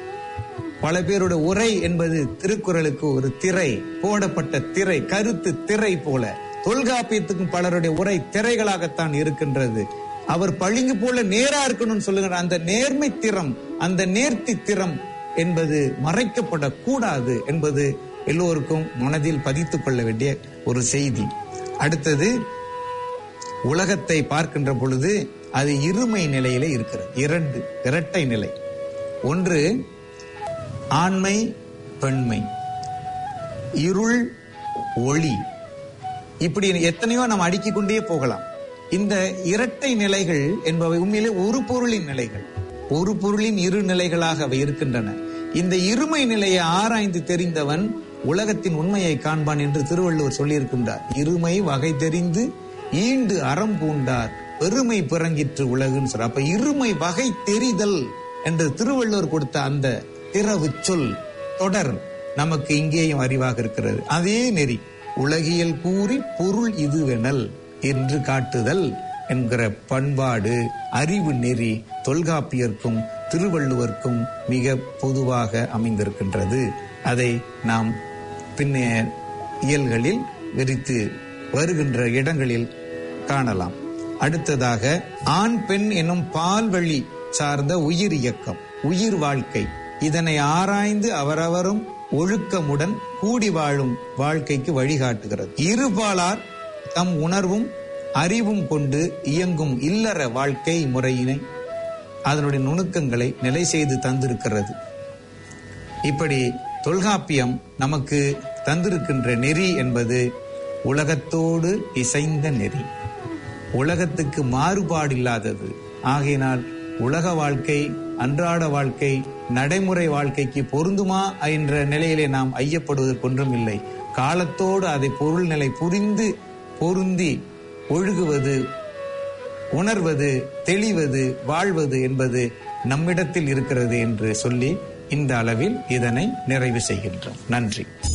பல பேருடைய உரை என்பது திருக்குறளுக்கு ஒரு திரை போடப்பட்ட திரை கருத்து திரை போல தொல்காப்பியத்துக்கும் பலருடைய உரை திரைகளாகத்தான் இருக்கின்றது அவர் பளிங்கு போல நேரா இருக்கணும்னு சொல்லுகிற அந்த நேர்மை திறம் அந்த நேர்த்தி திறம் என்பது மறைக்கப்படக்கூடாது என்பது எல்லோருக்கும் மனதில் பதித்துக் கொள்ள வேண்டிய ஒரு செய்தி அடுத்தது உலகத்தை பார்க்கின்ற பொழுது அது இருமை நிலையிலே இருக்கிறது இரண்டு இரட்டை நிலை ஒன்று ஆண்மை பெண்மை இருள் ஒளி இப்படி எத்தனையோ நாம் அடுக்கிக் கொண்டே போகலாம் இந்த இரட்டை நிலைகள் என்பவை உண்மையிலே ஒரு பொருளின் நிலைகள் ஒரு பொருளின் இரு நிலைகளாக அவை இருக்கின்றன இந்த இருமை நிலையை ஆராய்ந்து தெரிந்தவன் உலகத்தின் உண்மையை காண்பான் என்று திருவள்ளுவர் சொல்லியிருக்கின்றார் இருமை வகை தெரிந்து ஈண்டு அறம் பூண்டார் பெருமை பிறங்கிற்று உலகுன்னு சொல்ற அப்ப இருமை வகை தெரிதல் என்று திருவள்ளுவர் கொடுத்த அந்த திறவு சொல் தொடர் நமக்கு இங்கேயும் அறிவாக இருக்கிறது அதே நெறி உலகியல் கூறி பொருள் இதுவெனல் என்று காட்டுதல் என்கிற பண்பாடு அறிவு நெறி தொல்காப்பியர்க்கும் திருவள்ளுவர்க்கும் மிக பொதுவாக அமைந்திருக்கின்றது அதை நாம் பின்னைய இயல்களில் விரித்து வருகின்ற இடங்களில் காணலாம் அடுத்ததாக ஆண் பெண் என்னும் பால்வழி சார்ந்த உயிர் இயக்கம் உயிர் வாழ்க்கை இதனை ஆராய்ந்து அவரவரும் ஒழுக்கமுடன் கூடி வாழும் வாழ்க்கைக்கு வழிகாட்டுகிறது இருபாலார் தம் உணர்வும் அறிவும் கொண்டு இயங்கும் இல்லற வாழ்க்கை முறையினை அதனுடைய நுணுக்கங்களை நிலை செய்து தந்திருக்கிறது இப்படி தொல்காப்பியம் நமக்கு தந்திருக்கின்ற நெறி என்பது உலகத்தோடு இசைந்த நெறி உலகத்துக்கு மாறுபாடு இல்லாதது ஆகையினால் உலக வாழ்க்கை அன்றாட வாழ்க்கை நடைமுறை வாழ்க்கைக்கு பொருந்துமா என்ற நிலையிலே நாம் ஐயப்படுவதற்கு ஒன்றும் இல்லை காலத்தோடு அதை பொருள்நிலை புரிந்து பொருந்தி ஒழுகுவது உணர்வது தெளிவது வாழ்வது என்பது நம்மிடத்தில் இருக்கிறது என்று சொல்லி இந்த அளவில் இதனை நிறைவு செய்கின்றோம் நன்றி